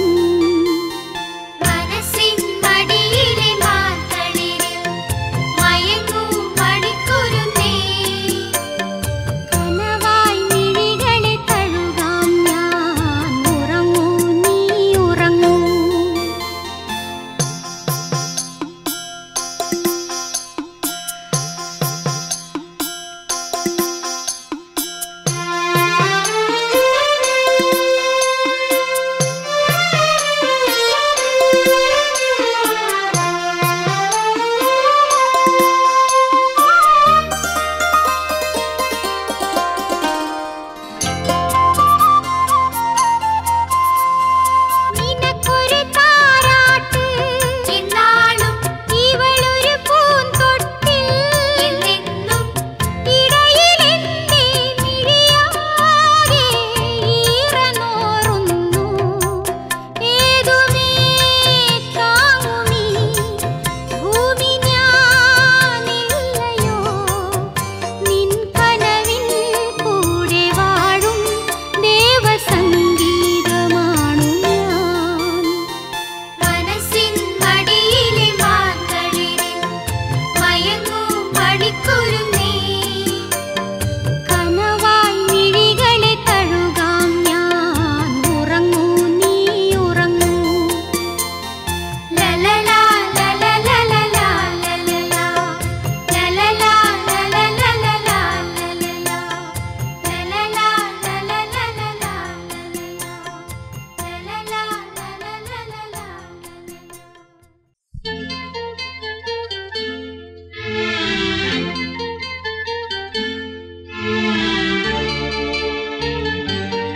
മനസ്സിൻ മടിയിലെ മാന്തളിരിൽ മയങ്ങൂ മണിക്കുരുന്നേ കനവായി മിഴികളെ തഴുകാം ഞാൻ ഉറങ്ങൂ നീ ഉറങ്ങൂ നിനക്കൊരു താരാട്ട് എന്നാളും ഇവളൊരു പൂന്തൊട്ടിൽ എന്നെന്നും ഇടയിലെന്റെ മിഴിയാകെ ഈറനോറുന്നു ഏതുമേ താങ്ങുമീ ഭൂമി ഞാനില്ലയോ നിൻ കനവിൻ കൂടെ വാഴും ദേവസംഗീതമാണു ഞാൻ മനസ്സിൻ മടിയിലെ മാന്തളിരിൽ മയങ്ങൂ മണിക്കുരുന്നേ കനവായി മിഴികളെ തഴുകാം ഞാൻ ഉറങ്ങൂ നീ ഉറങ്ങൂ ലലലാ ലലലാ ലലലാ ലലലാ ലലലാ ലലലാ ലലലാ ലലലാ ലലലാ ലലലാ ലലലാ ലലലാ ലലലാ ലലലാ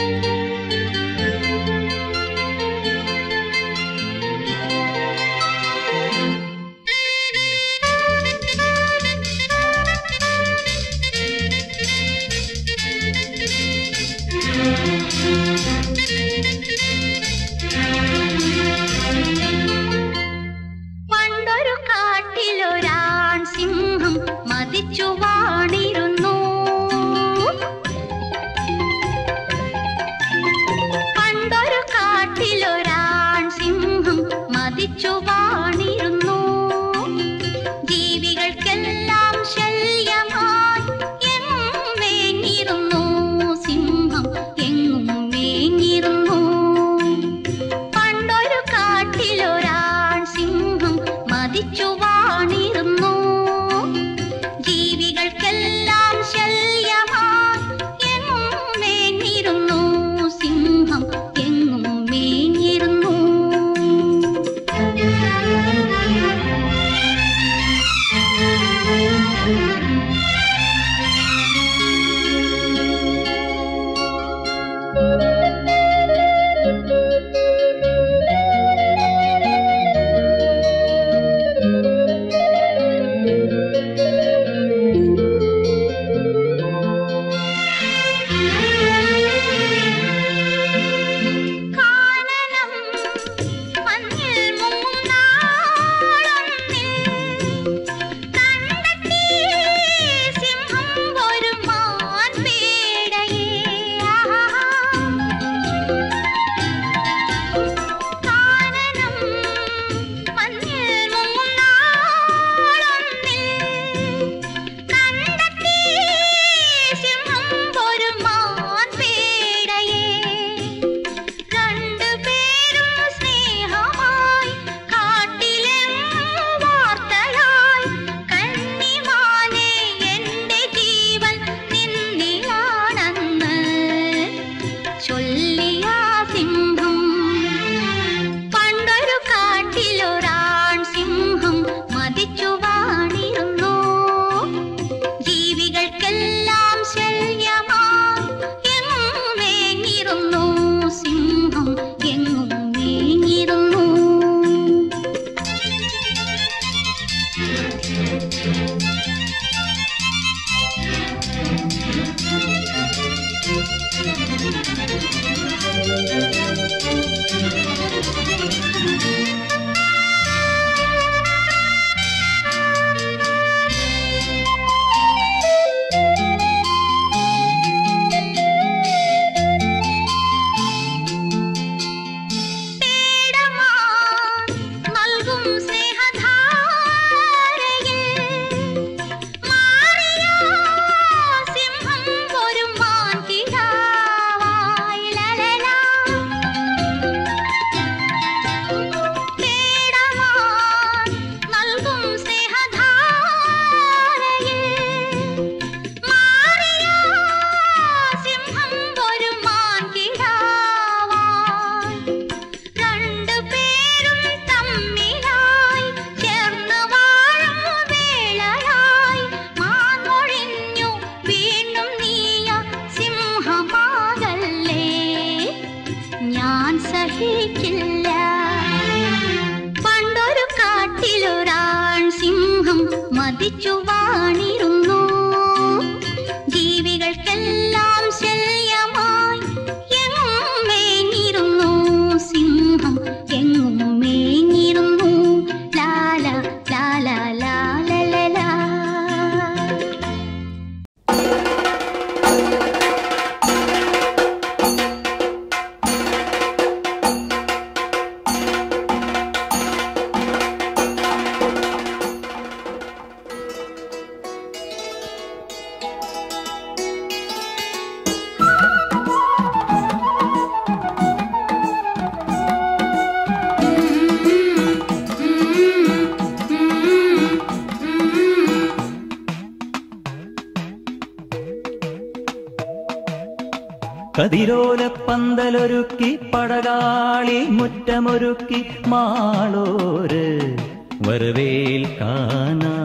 ും വാണിരുന്നു ജീവികൾക്കെല്ലാം ശല്യമായി എങ്ങും മേഞ്ഞിരുന്നു സിംഹം എങ്ങും മേഞ്ഞിരുന്നു പണ്ടൊരു കാട്ടിലൊരാൺ സിംഹം മതിച്ചു വാണിരുന്നു ജീവികൾക്കെല്ലാം ശല്യമായി എങ്ങും മേഞ്ഞിരുന്നു സിംഹം എങ്ങും മേഞ്ഞിരുന്നു കാനനം മഞ്ഞിൽ മുങ്ങും നാളൊന്നിൽ കണ്ടെത്തി സിംഹം ഒരു മാൻപേടയെ കാനനം മഞ്ഞിൽ മുങ്ങും നാളൊന്നിൽ കണ്ടെത്തി സിംഹം ഒരു മാൻപേടയെ രണ്ടുപേരും സ്നേഹമായി കാട്ടിലെങ്ങും വാർത്തയായി കന്നിമാനെ എന്റെ ജീവൻ നിന്നിലാണെന്ന് ചൊല്ലിയ സിംഹം പണ്ടൊരു കാട്ടിലൊരാൺ സിംഹം മതിച്ചു വാണിരുന്നു ജീവികൾക്കെല്ലാം ശല്യമായി എങ്ങും മേഞ്ഞിരുന്നു സിംഹം എങ്ങും മേഞ്ഞിരുന്നു പേടമാൻ നൽകും സ്നേഹധാരയിൽ മാറിയ സിംഹം ഒരു മാൻകിടാവായി ലലലാ. പേടമാൻ നൽകും സ്നേഹധാരയിൽ മാറിയ സിംഹം ഒരു മാൻകിടാവായി രണ്ടുപേരും തമ്മിലായി ചേർന്ന് വാഴും വേളയായി മാങ്ങൊഴിഞ്ഞു വീണ്ടും നീയ സിംഹമാകല്ലേ ഞാൻ സഹിക്കില്ല പണ്ടൊരു കാട്ടിലൊരാൺ സിംഹം മതിച്ചു വാണിരുന്നു ജീവികൾക്കെല്ലാം ശല്യമായി എങ്ങും മേഞ്ഞിരുന്നു സിംഹം എങ്ങും മേഞ്ഞിരുന്നു ലാല ലാല ലാലലലാ കതിരോല പന്തലൊരുക്കി പടകാളി മുറ്റമൊരുക്കി മാളോര് വരവേൽക്കാനാ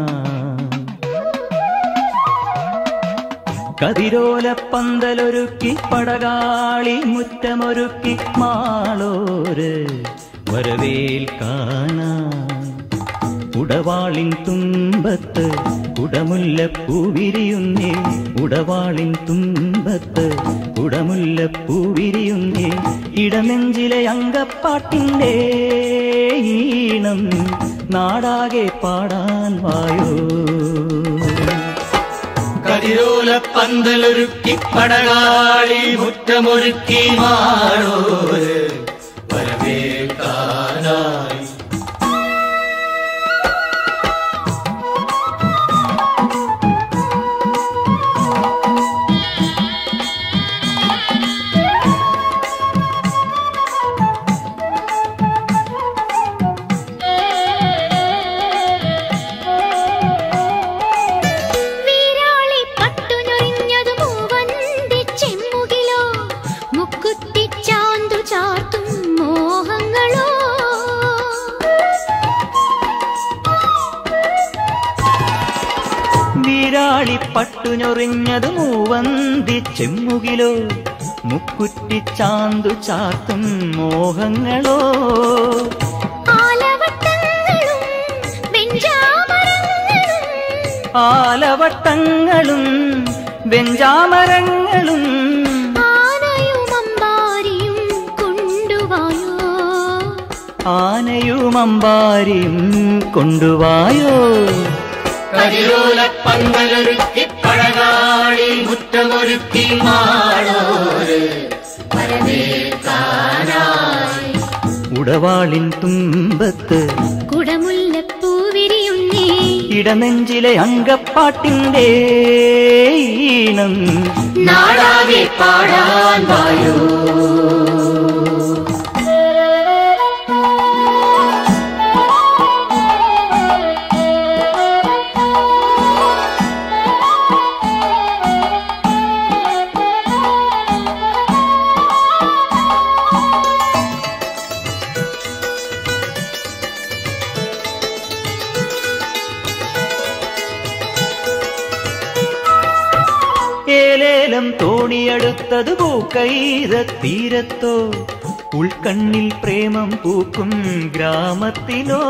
കതിരോല പന്തലൊരുക്കി പടകാളി മുറ്റമൊരുക്കി മാളോര് വരവേൽക്കാനാ ഉടവാളിൻ തുമ്പത്ത് കുടമുല്ലപ്പൂവിരിയുന്നേ ഉടവാളിൻ തുമ്പത്ത് കുടമുല്ലപ്പൂവിരിയുന്നേ ഇടനെഞ്ചിലെ അങ്കപ്പാട്ടിൻ്റെ ഈണം നാടാകെ പാടാൻ വായോ കതിരോല പന്തലൊരുക്കി പടകാളി മുറ്റമൊരുക്കി മാറോര് വരവേൽക്കാനായി നീരാളി പട്ടുഞ്ഞൊറിഞ്ഞത് മൂവന്തി ചെമ്മുകിലോ മുക്കുറ്റി ചാന്തു ചാത്തും മോഹങ്ങളോ ആലവട്ടങ്ങളും വെഞ്ചാമരങ്ങളും ആലവട്ടങ്ങളും വെഞ്ചാമരങ്ങളും ആനയും അമ്പാരിയും കൊണ്ടുവായോ ആനയും അമ്പാരിയും കൊണ്ടുവായോ കരിയോല പന്തലൊരുക്കി പഴകാളി മുറ്റമൊരുക്കി മാളോര് വരവേൽക്കാനായി ഉടവാളിൻ തുമ്പത്ത് കുടമുല്ലപ്പൂ വിരിയുന്നേ ഇടനെഞ്ചിലെ അങ്കപ്പാട്ടിന്റെ ഈണം നാടാകെ പാടാൻ വായോ ഏലേലം തോണിയെടുത്തത് പൂക്കൈത തീരത്തോ ഉൾക്കണ്ണിൽ പ്രേമം പൂക്കും ഗ്രാമത്തിലോ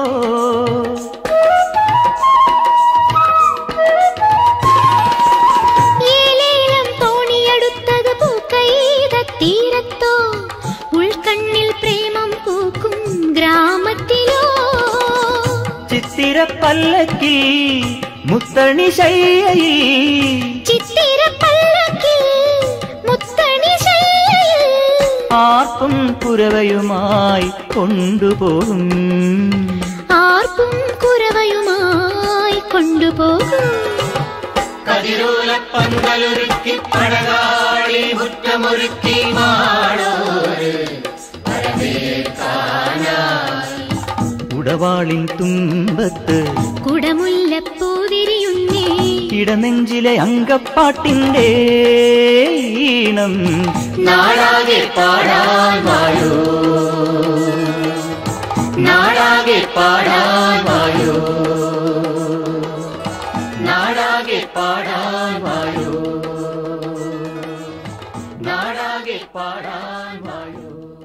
ഏലേലം തോണിയെടുത്തത് പൂക്കൈത തീരത്തോ ഉൾക്കണ്ണിൽ പ്രേമം പൂക്കും ഗ്രാമത്തിലോ ചിത്തിര പല്ലക്കി മുത്തണി ശയ്യയിൽ ചിത്തിര പല്ലക്കിൽ മുത്തണി ശയ്യയിൽ ആർപ്പും കുരവയുമായി കൊണ്ടുപോകും ആർപ്പും കുരവയുമായി കൊണ്ടുപോകും കതിരോല പന്തലൊരുക്കി പഴകാളി മുറ്റമൊരുക്കി മാളോര് ഉടവാളിൻ തുമ്പത്ത് കുടമുല്ലപ്പൂ വിരിയുന്നേ ഇടനെഞ്ചിലെ അങ്കപ്പാട്ടിന്റെ ഈണം നാടാകെ പാടാൻ വായോ നാടാകെ പാടാൻ വായോ നാടാകെ പാടാൻ വായോ നാടാകെ പാടാൻ വായോ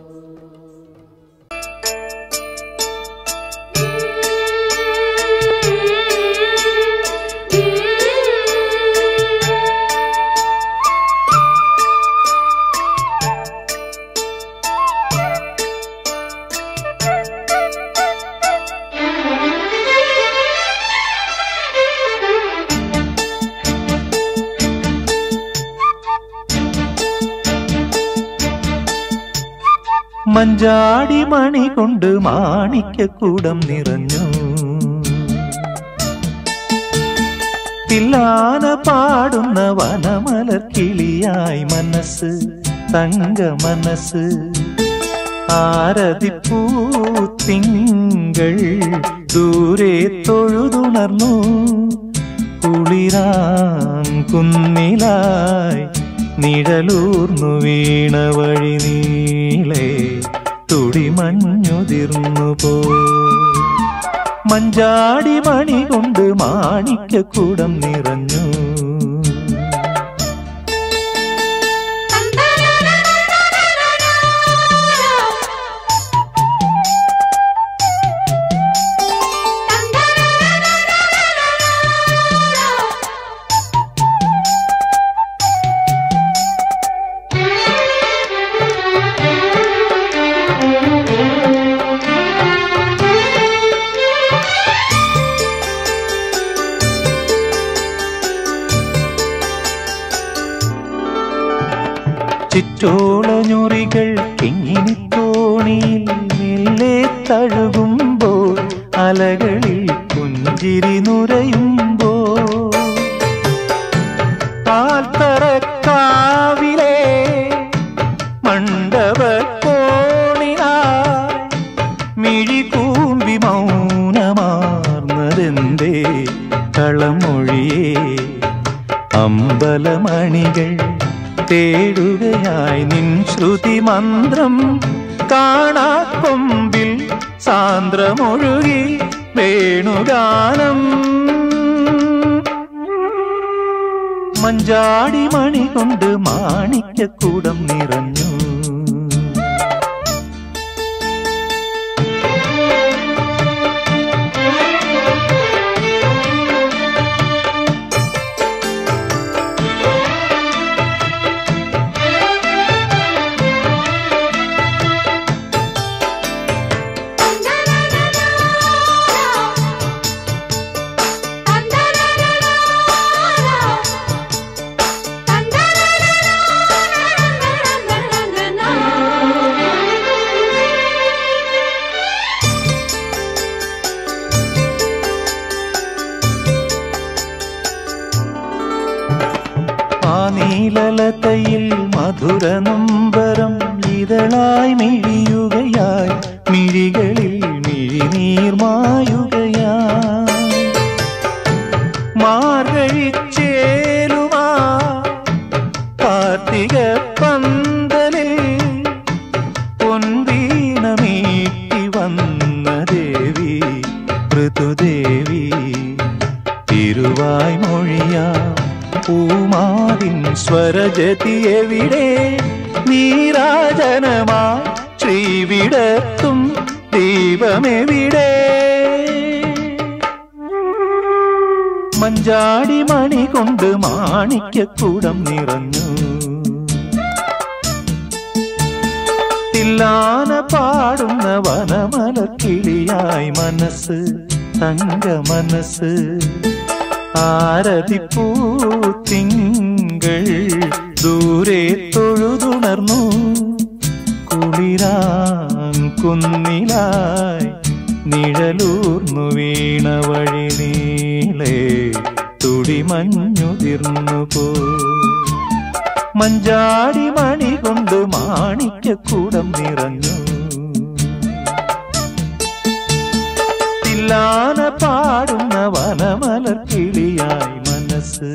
മഞ്ചാടി മണി കൊണ്ട് മാണിക്യക്കൂടം നിറഞ്ഞു തില്ലാന പാടുന്ന വനമലർ കിളിയായി മനസ്സ് തങ്ക മനസ്സ് ആരതിപ്പൂ തിങ്കൾ ദൂരെ തൊഴുതുണർന്നു കുളിരാം കുന്നിലായി നിഴലൂർന്നു വീണ വഴി നീളെ തുടിമഞ്ഞുതിർന്നു പോ മഞ്ചാടി മണി കൊണ്ട് മാണിക്യക്കൂടം നിറഞ്ഞു ചുറ്റോളഞ്ഞുറികൾ കിങ്ങിനി തോണിയിൽ മെല്ലെ തഴുകുമ്പോൾ അലകളിൽ പുഞ്ചിരി നുരയുമ്പോൾ പാൽത്തറക്കാവിലെ മണ്ഡപ കോണിനായി മിഴികൂമ്പി മൗനമാർന്നതെന്തേ കളമൊഴിയേ അമ്പലമണികൾ തേടുകയായി നിൻ ശ്രുതി മന്ത്രം കാണാക്കൊമ്പിൽ സാന്ദ്രമൊഴുകി വേണുഗാനം മഞ്ചാടി മണി കൊണ്ട് മാണിക്യക്കൂടം നിറഞ്ഞു ആ നീലലതയിൽ മധുര നൊമ്പരം ഇതളായി മിഴിയുകയായി മിഴികളിൽ മിഴിനീർമായുകയായി മാർഗഴിച്ചേലുമാ കാർത്തിക പന്തലിൽ പൊൻവീണമീട്ടി വന്ന ദേവി ഋതുദേവി തിരുവായ് മൊഴിയാ പൂമാവിൻ സ്വരജതി എവിടെ നീരാജനമാ ശ്രീവിടത്തും ദീപമെവിടെ മഞ്ചാടി മണി കൊണ്ട് മാണിക്യക്കൂടം നിറഞ്ഞു തില്ലാന പാടുന്ന വനമലക്കിളിയായി മനസ്സ് തങ്ക മനസ്സ് ആരതിപ്പൂ തിങ്കൾ ദൂരെ തൊഴുതുണർന്നു കുളിരാൻ കുന്നിലായി നിഴലൂർന്നു വീണ വഴി നീളെ തുടിമഞ്ഞുതിർന്നു പോ മഞ്ചാടി മണി കൊണ്ട് മാണിക്യക്കൂടം നിറഞ്ഞു തില്ലാന പാടുന്ന വനമലർ കിളിയായി മനസ്സ്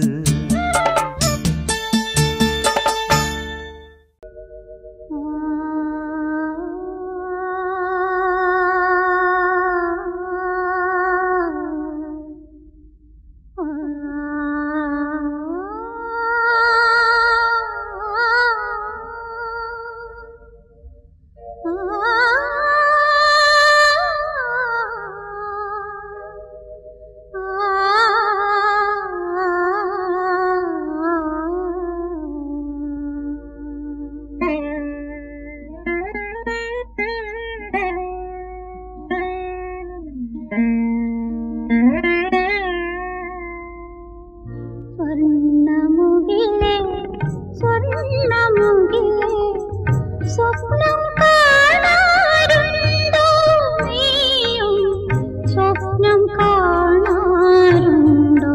സ്വർണ്ണമുകിലേ സ്വർണ്ണമുകിലേ സ്വപ്നം കാണാറുണ്ടോ നീയും സ്വപ്നം കാണാറുണ്ടോ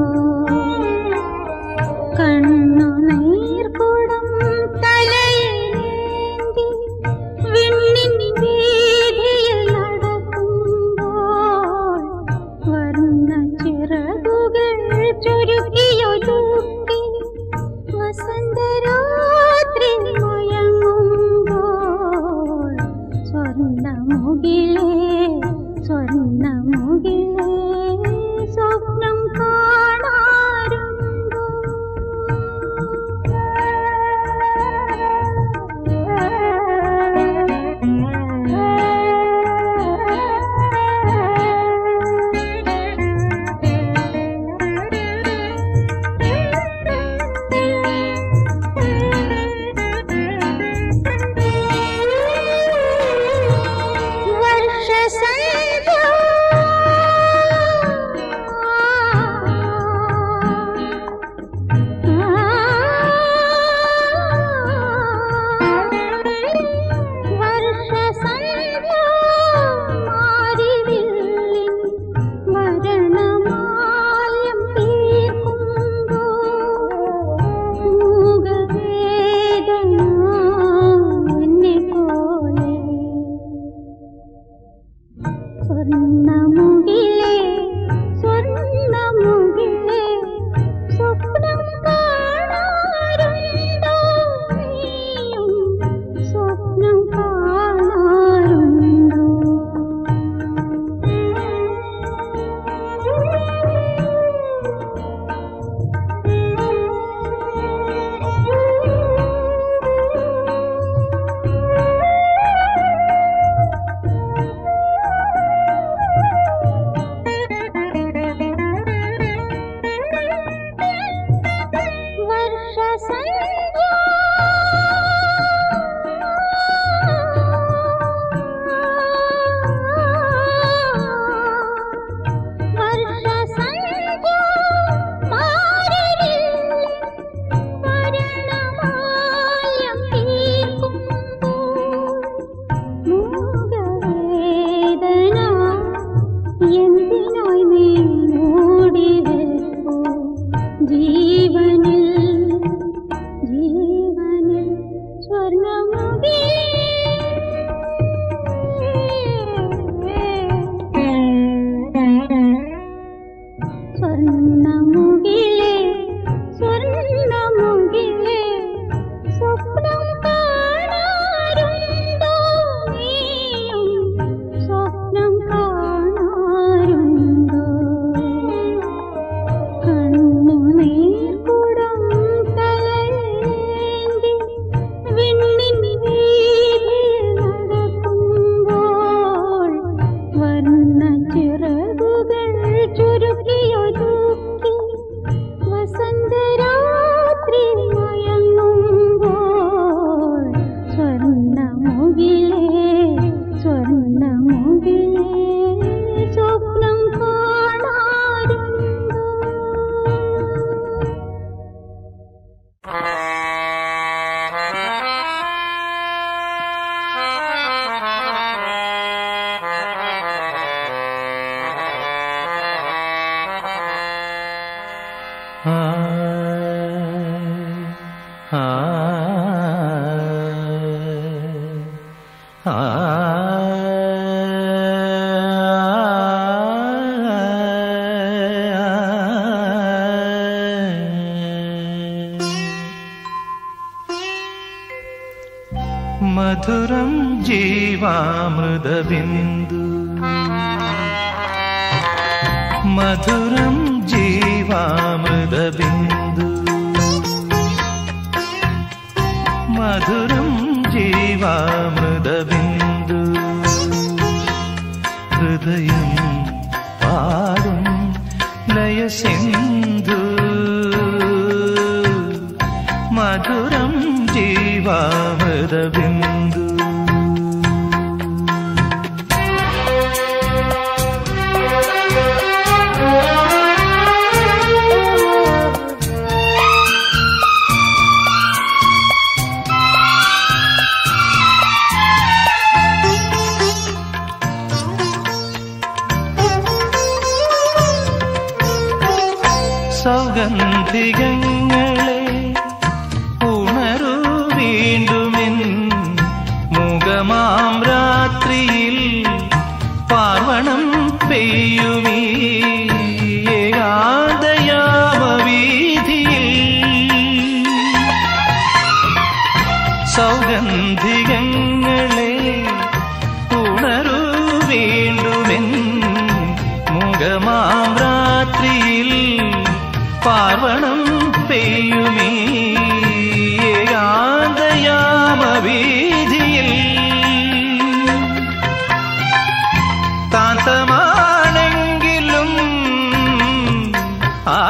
കണ്ണു നീർക്കുടം തലയിലേന്തി വിണ്ണിൻ വീതിയിൽ നടക്കുമ്പോൾ വരുന്ന ചിറകുകൾ ചുരുക്കിയൊതുക്കി വസന്തരാത്രി മയങ്ങുമ്പോൾ സ്വർണ്ണമുകിലേ സ്വർണ്ണമുകിലേ സ്വപ്നം കാണാറുണ്ടോ വർഷസന്ധ്യ എന്തിനായി നീ മൂടി വെപ്പു ജീവനിൽ ജീവനിൽ സ്വർണ്ണമുകിലേ സ്വർണ്ണമുകിലേ സ്വർണ്ണമുകിലേ സ്വപ്നം കാണാറുണ്ടോ നീയും സ്വപ്നം കാണാറുണ്ടോ കണ്ണുനീർക്കുടം തലേന്തി വിണ്ണിൻ വീതിയിൽ നടക്കുമ്പോൾ വർണ്ണച്ചിറകുകൾ ചുരുക്കിയൊതുക്കി വസന്തരാത്രി മയങ്ങുമ്പോൾ സ്വർണ്ണമുകിലേ സ്വർണ്ണമുകിലേ സ്വപ്നം കാണാറുണ്ടോ ആ ആ ആ മധുരം ജീവാമൃതബിന്ദു മധുരം ജീവാമൃതബിന്ദു മധുരം ജീവാമൃതബിന്ദു ഹൃദയം പാടും ലയസിന്ധു മധുരം ജീവാമൃതബിന്ദു സൗഗന്ധികങ്ങളെ ഉണരൂ വീണ്ടുമെൻ മുഖമാം രാത്രിയിൽ പാർവണം പെയ്യുമീ ഏകാന്തയാമവീതിയിൽ സൗഗന്ധികങ്ങളെ ഉണരൂ വീണ്ടുമെൻ മുഖമാം രാത്രിയിൽ പാർവണം പെയ്യുമീ ഏകാന്തയാമവീതിയിൽ താന്തമാണെങ്കിലും ആ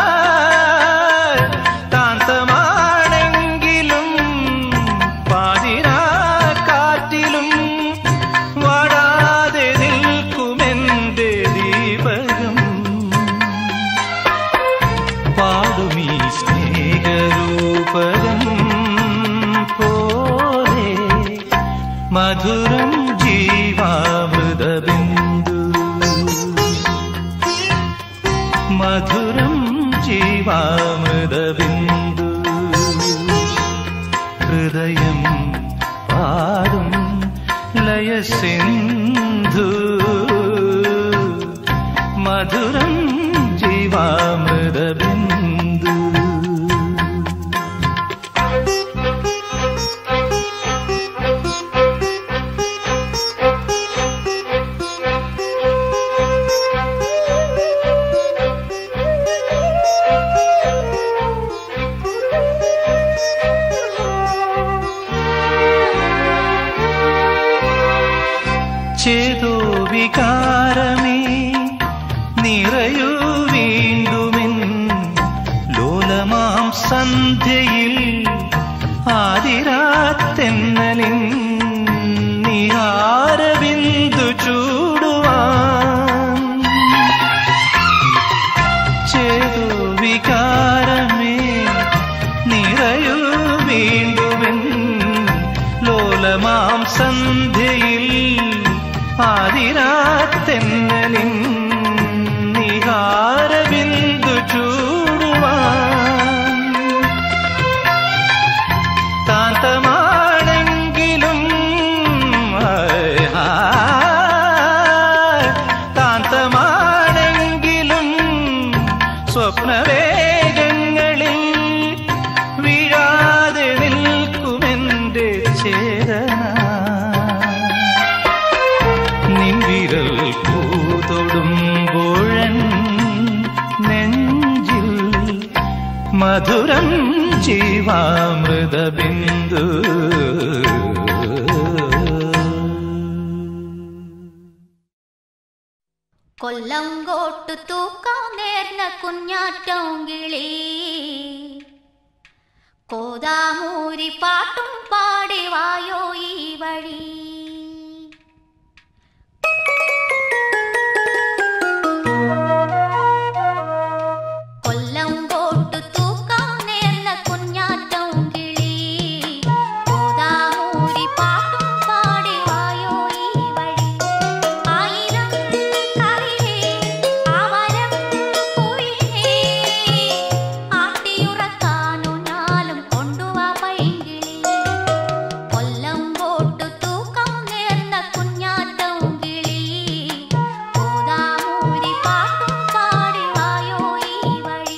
താന്തമാണെങ്കിലും പാതിരാ കാറ്റിലും വാടാതെ നിൽക്കുമെന്റെ ദീപകം പാടുമീ സ്നേഹരൂപകം പോലെ മധുരം ജീവാമൃതബിന്ദു മധുരം ജീവാമൃതബിന്ദു ഹൃദയം പാടും ലയസിന്ധു മധുരം ജീവാമൃതബിന്ദു ചേതോ വികാരമേ നിറയൂ വീണ്ടുമെൻ ലോലമാം സന്ധ്യയിൽ ആതിരാത്തെന്നലിൻ നിഹാരബിന്ദു ചൂടുവാൻ ചേതോ വികാരമേ നിറയൂ വീണ്ടുമെൻ ലോലമാം സന്ധ്യയിൽ ആതിരാത്തെന്നലിൻ മധുരം ജീവാമൃത ബിന്ദു കൊല്ലങ്കോട്ടു തൂക്കാൻ നേർന്ന കുഞ്ഞാറ്റം കിളി കോതാമൂരി പാട്ടും പാടി വായോ ഈ വഴി കൊല്ലങ്കോട്ടു തൂക്കാൻ നേർന്ന കുഞ്ഞാറ്റം കിളി കോതാമൂരി പാട്ടും പാടി വായോ ഈ വഴി ആയിരം കവിളേ ആവരം കുയിലേ ആട്ടിയുറക്കാനു ഞാലും കൊണ്ടുവാ പൈങ്കിളി കൊല്ലം പോട്ടു തൂക്കം നേർന്ന കുഞ്ഞാറ്റം കിളി കോതാമൂരി പാട്ടും പാടി വായോ ഈ വഴി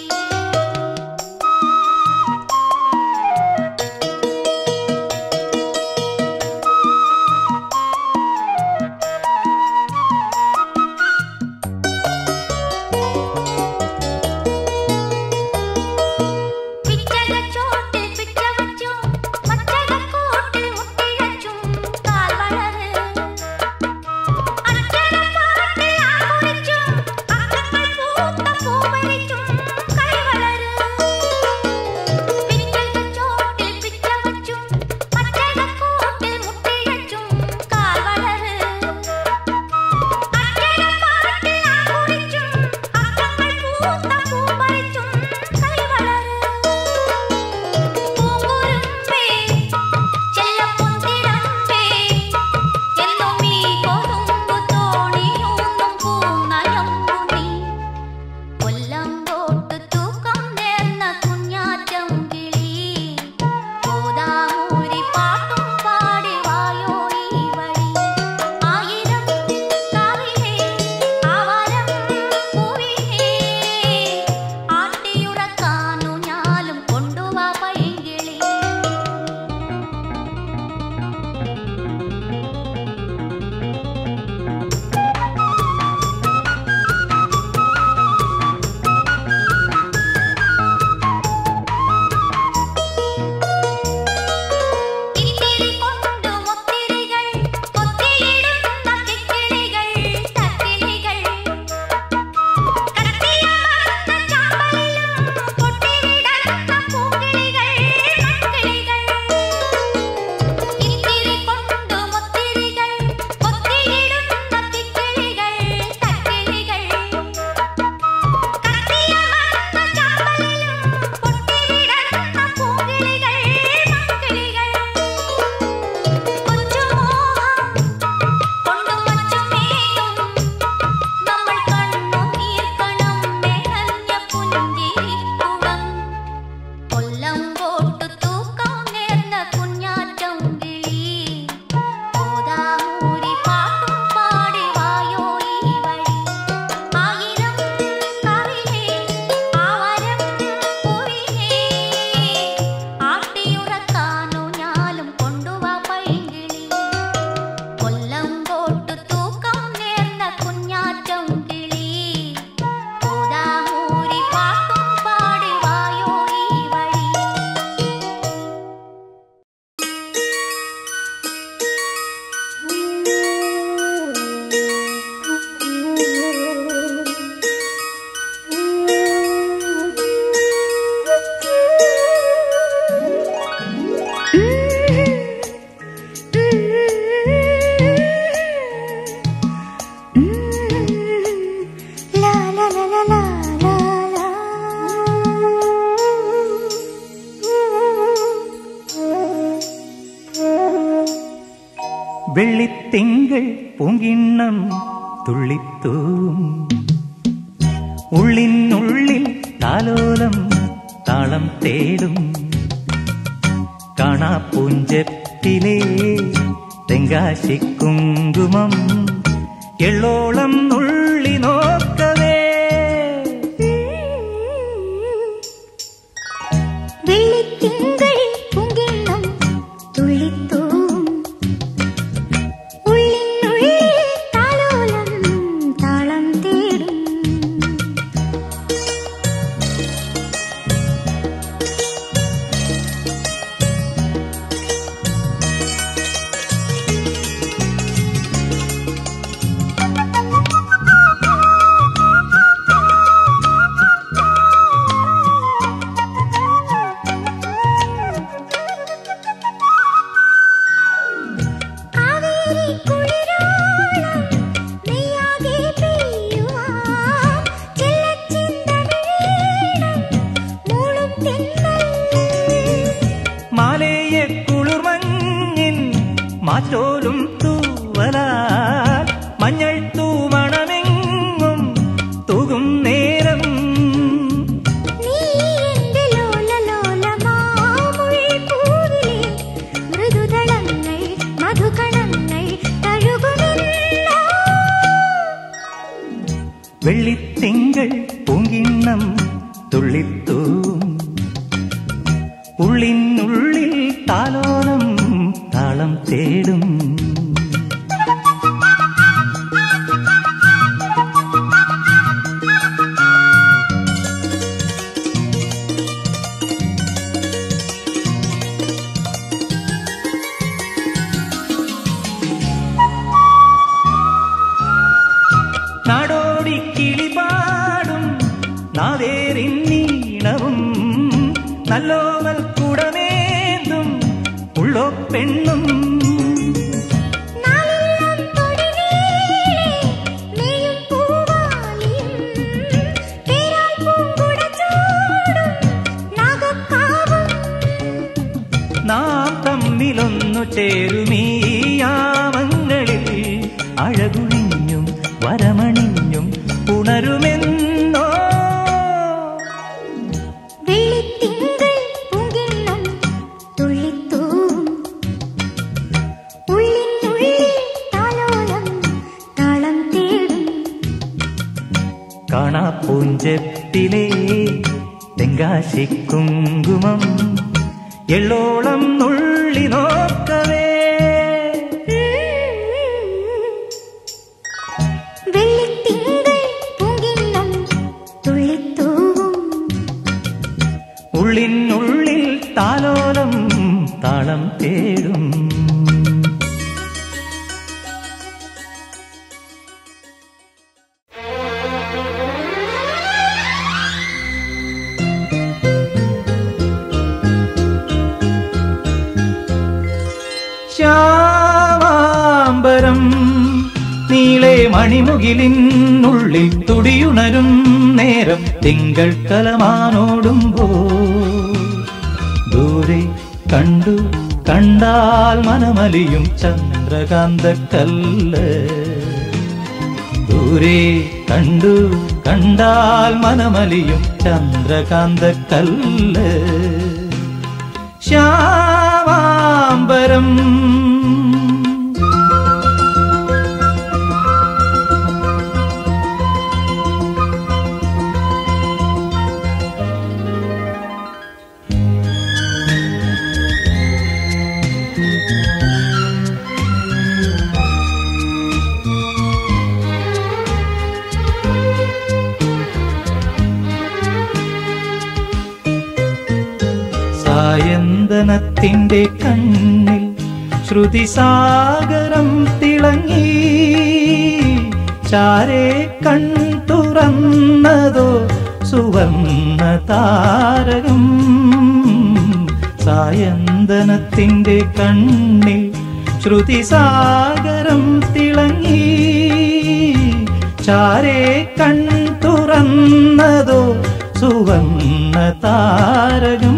പിച്ചകച്ചോട്ടിൽ പിച്ച വച്ചും മച്ചകക്കൂട്ടിൽ മുട്ടിഴച്ചും കാൽ വളര് അക്ഷരപ്പാട്ടിൽ ആകുറിച്ചും അക്കങ്ങൾ പൂത്ത പൂവരിച്ചും കൈ വളര് പിച്ചകച്ചോട്ടിൽ പിച്ച വച്ചും മച്ചകക്കൂട്ടിൽ മുട്ടിഴച്ചും കാൽ വളര് അക്ഷരപ്പാട്ടിൽ ആകുറിച്ചും അക്കങ്ങൾ പൂത്ത പൂവരിച്ചും കൈ വളര് പൂങ്കുരുമ്പേ ചെല്ലപ്പൊന്തിരമ്പേ എന്നും നീ കൊതുമ്പു തോണിയൂന്നും പൂന്നയമ്പു നീ കൊല്ലം തോട്ട് തൂക്കം നേർന്ന കുഞ്ഞാറ്റം കിളി കോതാമൂരി പാട്ടും പാടി വായോ ഈ വഴി ആയിരം കാവിലേ ആവരം പൂവിലേ ആട്ടിയുറക്കാനു ഞാലും കൊണ്ടുവാ പൈകിളി ഇത്തിരി കൊണ്ടു മുത്തിരികൾ കൊത്തിയിടുന്ന കിക്കിളികൾ തക്കിളികൾ കത്തിയ മറന്ന ചാമ്പലിലും പൊട്ടിവിടർന്ന പൂക്കിളികൾ മക്കിളികൾ ഇത്തിരി കൊണ്ടു മുത്തിരികൾ കൊത്തിയിടുന്ന കിക്കിളികൾ തക്കിളികൾ കത്തിയ മറന്ന ചാമ്പലിലും പൊട്ടിവിടർന്ന പൂക്കിളികൾ മക്കിളികൾ കൊച്ചുമോഹം കൊണ്ടു മച്ചുമേയും നമ്മൾ കണ്ണു നീർക്കണം മെനഞ്ഞ പുഞ്ചിരിക്കുടം കൊല്ലം പോട്ടു തൂക്കം നേർന്ന കുഞ്ഞാറ്റം കിളി കോതാമൂരി പാട്ടും പാടി വായോ ഈ വഴി ആയിരം കവിലേ ആവരം പൂവിലേ ആട്ടിയുറക്കാനു ഞാലും കൊണ്ടുവാ പൈങ്കിളി കൊല്ലം പോട്ടു തൂക്കം നേർന്ന കുഞ്ഞാറ്റം കിളി കോതാമൂരി പാട്ടും പാടി വായോ ഈ വഴി വെള്ളിത്തിങ്കൾ പൂങ്കിണ്ണം തുള്ളിത്തൂവും ഉള്ളിനുള്ളിൽ താലോലം താളം തേടും കാണാപ്പൂഞ്ചപ്പിലെ തെങ്കാശിക്കുങ്കുമം എള്ളോളം നുള്ളി നോക്കവേ വെള്ളിത്തിങ്കൾ പൂങ്കിണ്ണം തുള്ളിത്തൂവും ഉള്ളിനുള്ളിൽ താലോലം താളം തേടും തിങ്കൾ പൂങ്കിണ്ണം തുള്ളിത്തൂം ഉള്ളിനുള്ളിൽ താലോലം താളം തേടും നാടോടി കിളിപാടും നാവേറിൻ നീണവും നല്ലോവൽ കുടമേന്തും ഉള്ളോ പെണ്ണും നാലെല്ലാം തൊടുനീളെ മേയും പൂവാലിയും പേരാൽ പൂങ്കുട ചൂടും നാഗക്കാവും നാം തമ്മിലൊന്നു ചേരുമീ യാമങ്ങളിൽ അഴകുഴിഞ്ഞും വരമണിഞ്ഞും ഉണരുമെന്നോ വെള്ളിത്തിങ്കൾ പൂങ്കിണ്ണം തുള്ളിത്തൂവും ഉള്ളിനുള്ളിൽ താലോലം താളം തേടും കാണാപ്പൂഞ്ചെപ്പിലെ തെങ്കാശി കുങ്കുമം എള്ളോളം നുള്ളി നോക്കവേ വെള്ളിത്തിങ്കൾ പൂങ്കിണ്ണം തുള്ളിത്തൂവും ഉള്ളിനുള്ളിൽ താലോലം താളം തേടും ശ്യാമാംബരം നീളെ മണിമുകിലിനുള്ളിൽ തുടിയുണരും നേരം തിങ്കൾ കലമാനോടുമ്പോ ദൂരെ കണ്ടു കണ്ടാൽ മനമലിയും ചന്ദ്രകാന്ത കല്ല് ദൂരെ കണ്ടു കണ്ടാൽ മനമലിയും ചന്ദ്രകാന്ത കല്ല് ശ്യാമാംബരം സായന്തനത്തിന്റെ കണ്ണിൽ ശ്രുതിസാഗരം തിളങ്ങി ചാരെ കൺ തുറന്നതോ സുവർണ താരകം സായന്തനത്തിന്റെ കണ്ണിൽ ശ്രുതിസാഗരം തിളങ്ങി ചാരെ കൺ തുറന്നതോ സുവർണ താരകം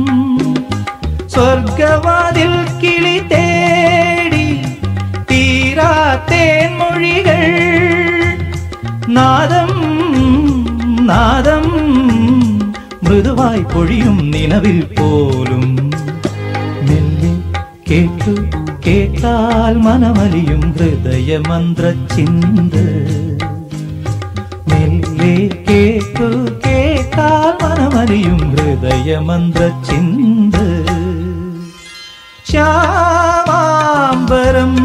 സ്വർഗവാതിൽ കിളി തേടി തീരാത്തേൻ മൊഴികൾ നാദം നാദം മൃദുവായി പൊഴിയും നിലവിൽ പോലും മെല്ലെ കേട്ടു കേട്ടാൽ മനമലിയും ഹൃദയമന്ത്ര ചിന്ത മെല്ലെ കേട്ടു കേട്ടാൽ മനമലിയും ഹൃദയമന്ത്ര ചിന്ത ശ്യാമാംബരം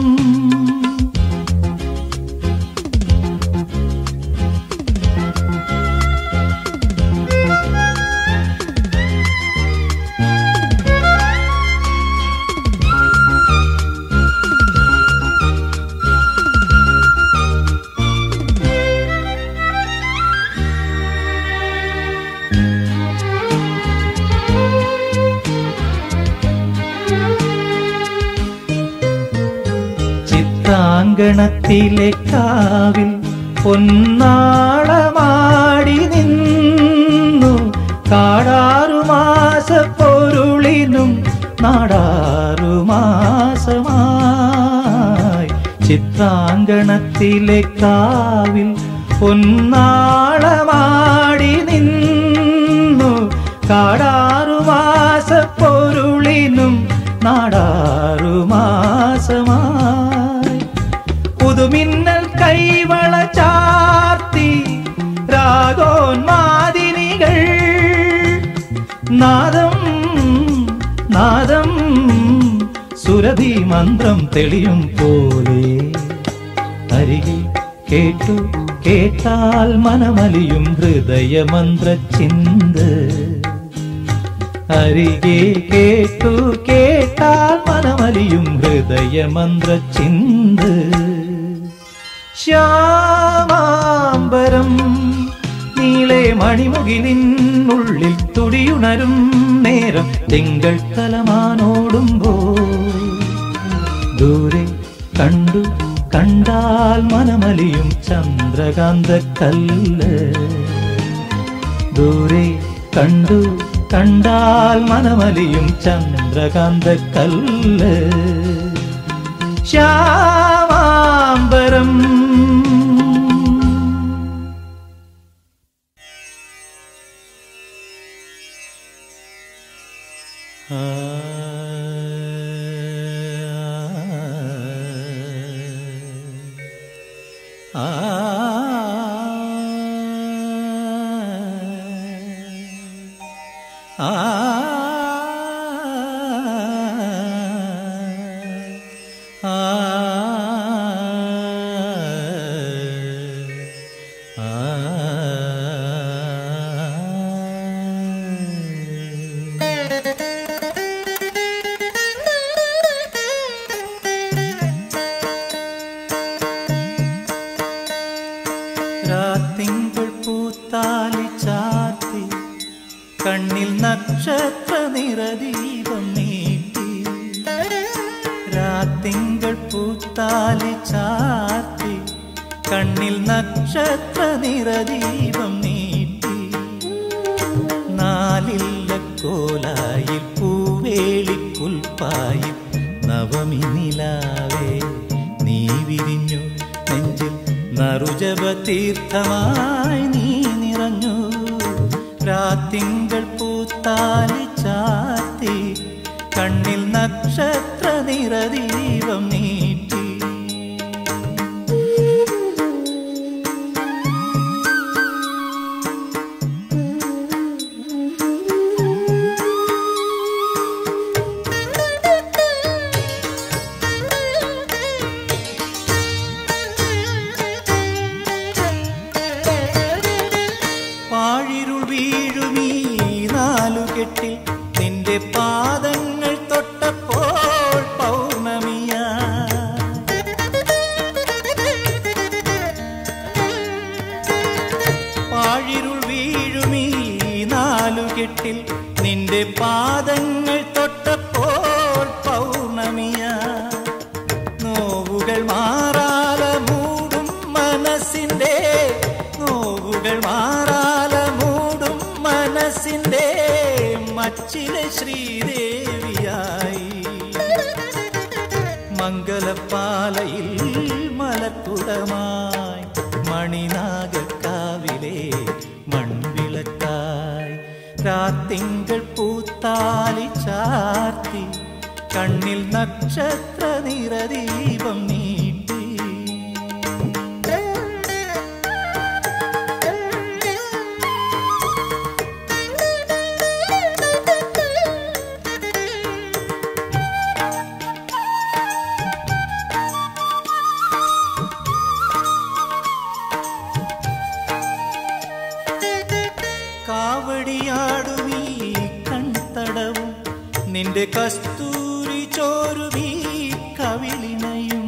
ചിത്രാങ്കണത്തിലെ കാവിൽ പൊന്നാളമാടി നിന്നു കാടാറു മാസ പൊരുളിനും നാടാറു മാസമായി ചിത്രാങ്കണത്തിലെ കാവിൽ പൊന്നാളമാടി നിന്നു കാടാറു മാസ പൊരുളിനും നാടാറു മാസമായി പുതുമിന്നൽ കൈവള ചാർത്തി രാഗോന്മാദിനികൾ നാദം നാദം സുരഭി മന്ത്രം തെളിയും പോലെ അരികിൽ കേട്ടു കേട്ടാൽ മനമലിയും ഹൃദയമന്ത്ര ചിന്ത് അരികെ കേട്ടു കേട്ടാൽ മനമലിയും ഹൃദയമന്ത്ര ചിന്ത് ശ്യാമാംബരം നീളെ മണിമുകിലിനുള്ളിൽ തുടിയുണരും നേരം തിങ്കൾ തലമാനോടുമ്പോ ദൂരെ കണ്ടു കണ്ടാൽ മനമലിയും ചന്ദ്രകാന്ത കല്ല് ദൂരെ കണ്ടു കണ്ടാൽ മനമലിയും ചന്ദ്രകാന്ത കല്ല് ശ്യാമാംബരം ആ ആ രാത്തിങ്കൾ പൂത്താലി ചാത്തി കണ്ണിൽ നക്ഷത്ര നിറദീപം നീട്ടി രാത്തിങ്കൾ പൂത്താലി ചാത്തി കണ്ണിൽ നക്ഷത്ര നിറദീപം നീട്ടി നാലില്ല കോലായിൽ പൂവേളി പുൽപ്പായിൽ നവമി നിലാവേ നീ വിരിഞ്ഞു നെഞ്ചിൽ നറുജപ തീർത്ഥമായി നീ നിറഞ്ഞു രാത്തിങ്കൾ പൂത്താലി ചാത്തി കണ്ണിൽ നക്ഷത്ര നിറദീപം നീട്ടി പാഴിരുൾ വീഴുമീ നാലുകെട്ടിൽ നിന്റെ പാദങ്ങൾ തൊട്ടപ്പോൾ പൗർണമിയാ പാഴിരുൾ വീഴുമീ നാലുകെട്ടിൽ നിന്റെ പാദങ്ങൾ തൊട്ടപ്പോൾ പൗർണമിയാ നോവുകൾ മാറാല മൂടും മനസ്സിന്റെ നോവുകൾ മാറാല മൂടും മനസ്സിന്റെ മച്ചിലെ ശ്രീദേവിയായി മംഗലപ്പാലയിൽ മലക്കുടമായി മണിനാഗക്കാവിലെ മൺവിളക്കായി രാത്തിങ്കൾ പൂത്താലി ചാർത്തി കണ്ണിൽ നക്ഷത്ര നിറദീപം നീട്ടി കാവടിയാടുമീ കൺതടവും നിന്റെ കസ്തൂരി ചോരുമീ കവിളിനയും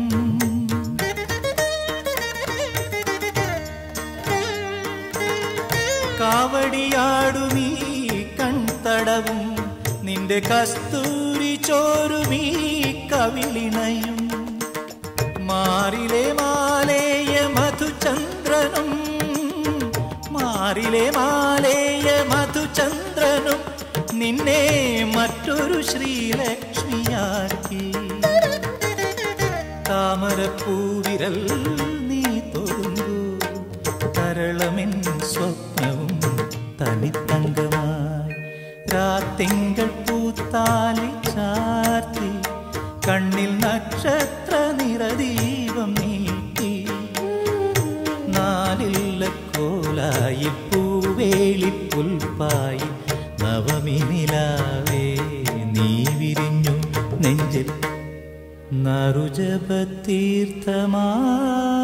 കാവടിയാടുമീ കൺതടവും നിന്റെ കസ്തൂരി ചോരുമീ കവിളിനയും മാറിലെ മാലേയ മധുചന്ദ്രനും മാറിലെ മാലേയ മധുചന്ദ്രനും നിന്നെ മറ്റൊരു ശ്രീലക്ഷ്മിയാക്കി താമരപ്പൂവിരൽ നീ തൊഴുന്നു കരളമിൻ സ്വപ്നവും തനിത്തങ്കമായി രാത്തിങ്കൾ പൂത്താലി ചാർത്തി കണ്ണിൽ നക്ഷത്ര നിറദീപം നീട്ടി നാലില്ല കോലായി രായിപ്പൂവേളിപ്പുൽപ്പായി നവമിനിലാവേ നീ വിരിഞ്ഞു നെഞ്ചിൽ നറുജപത്തീർത്ഥമാ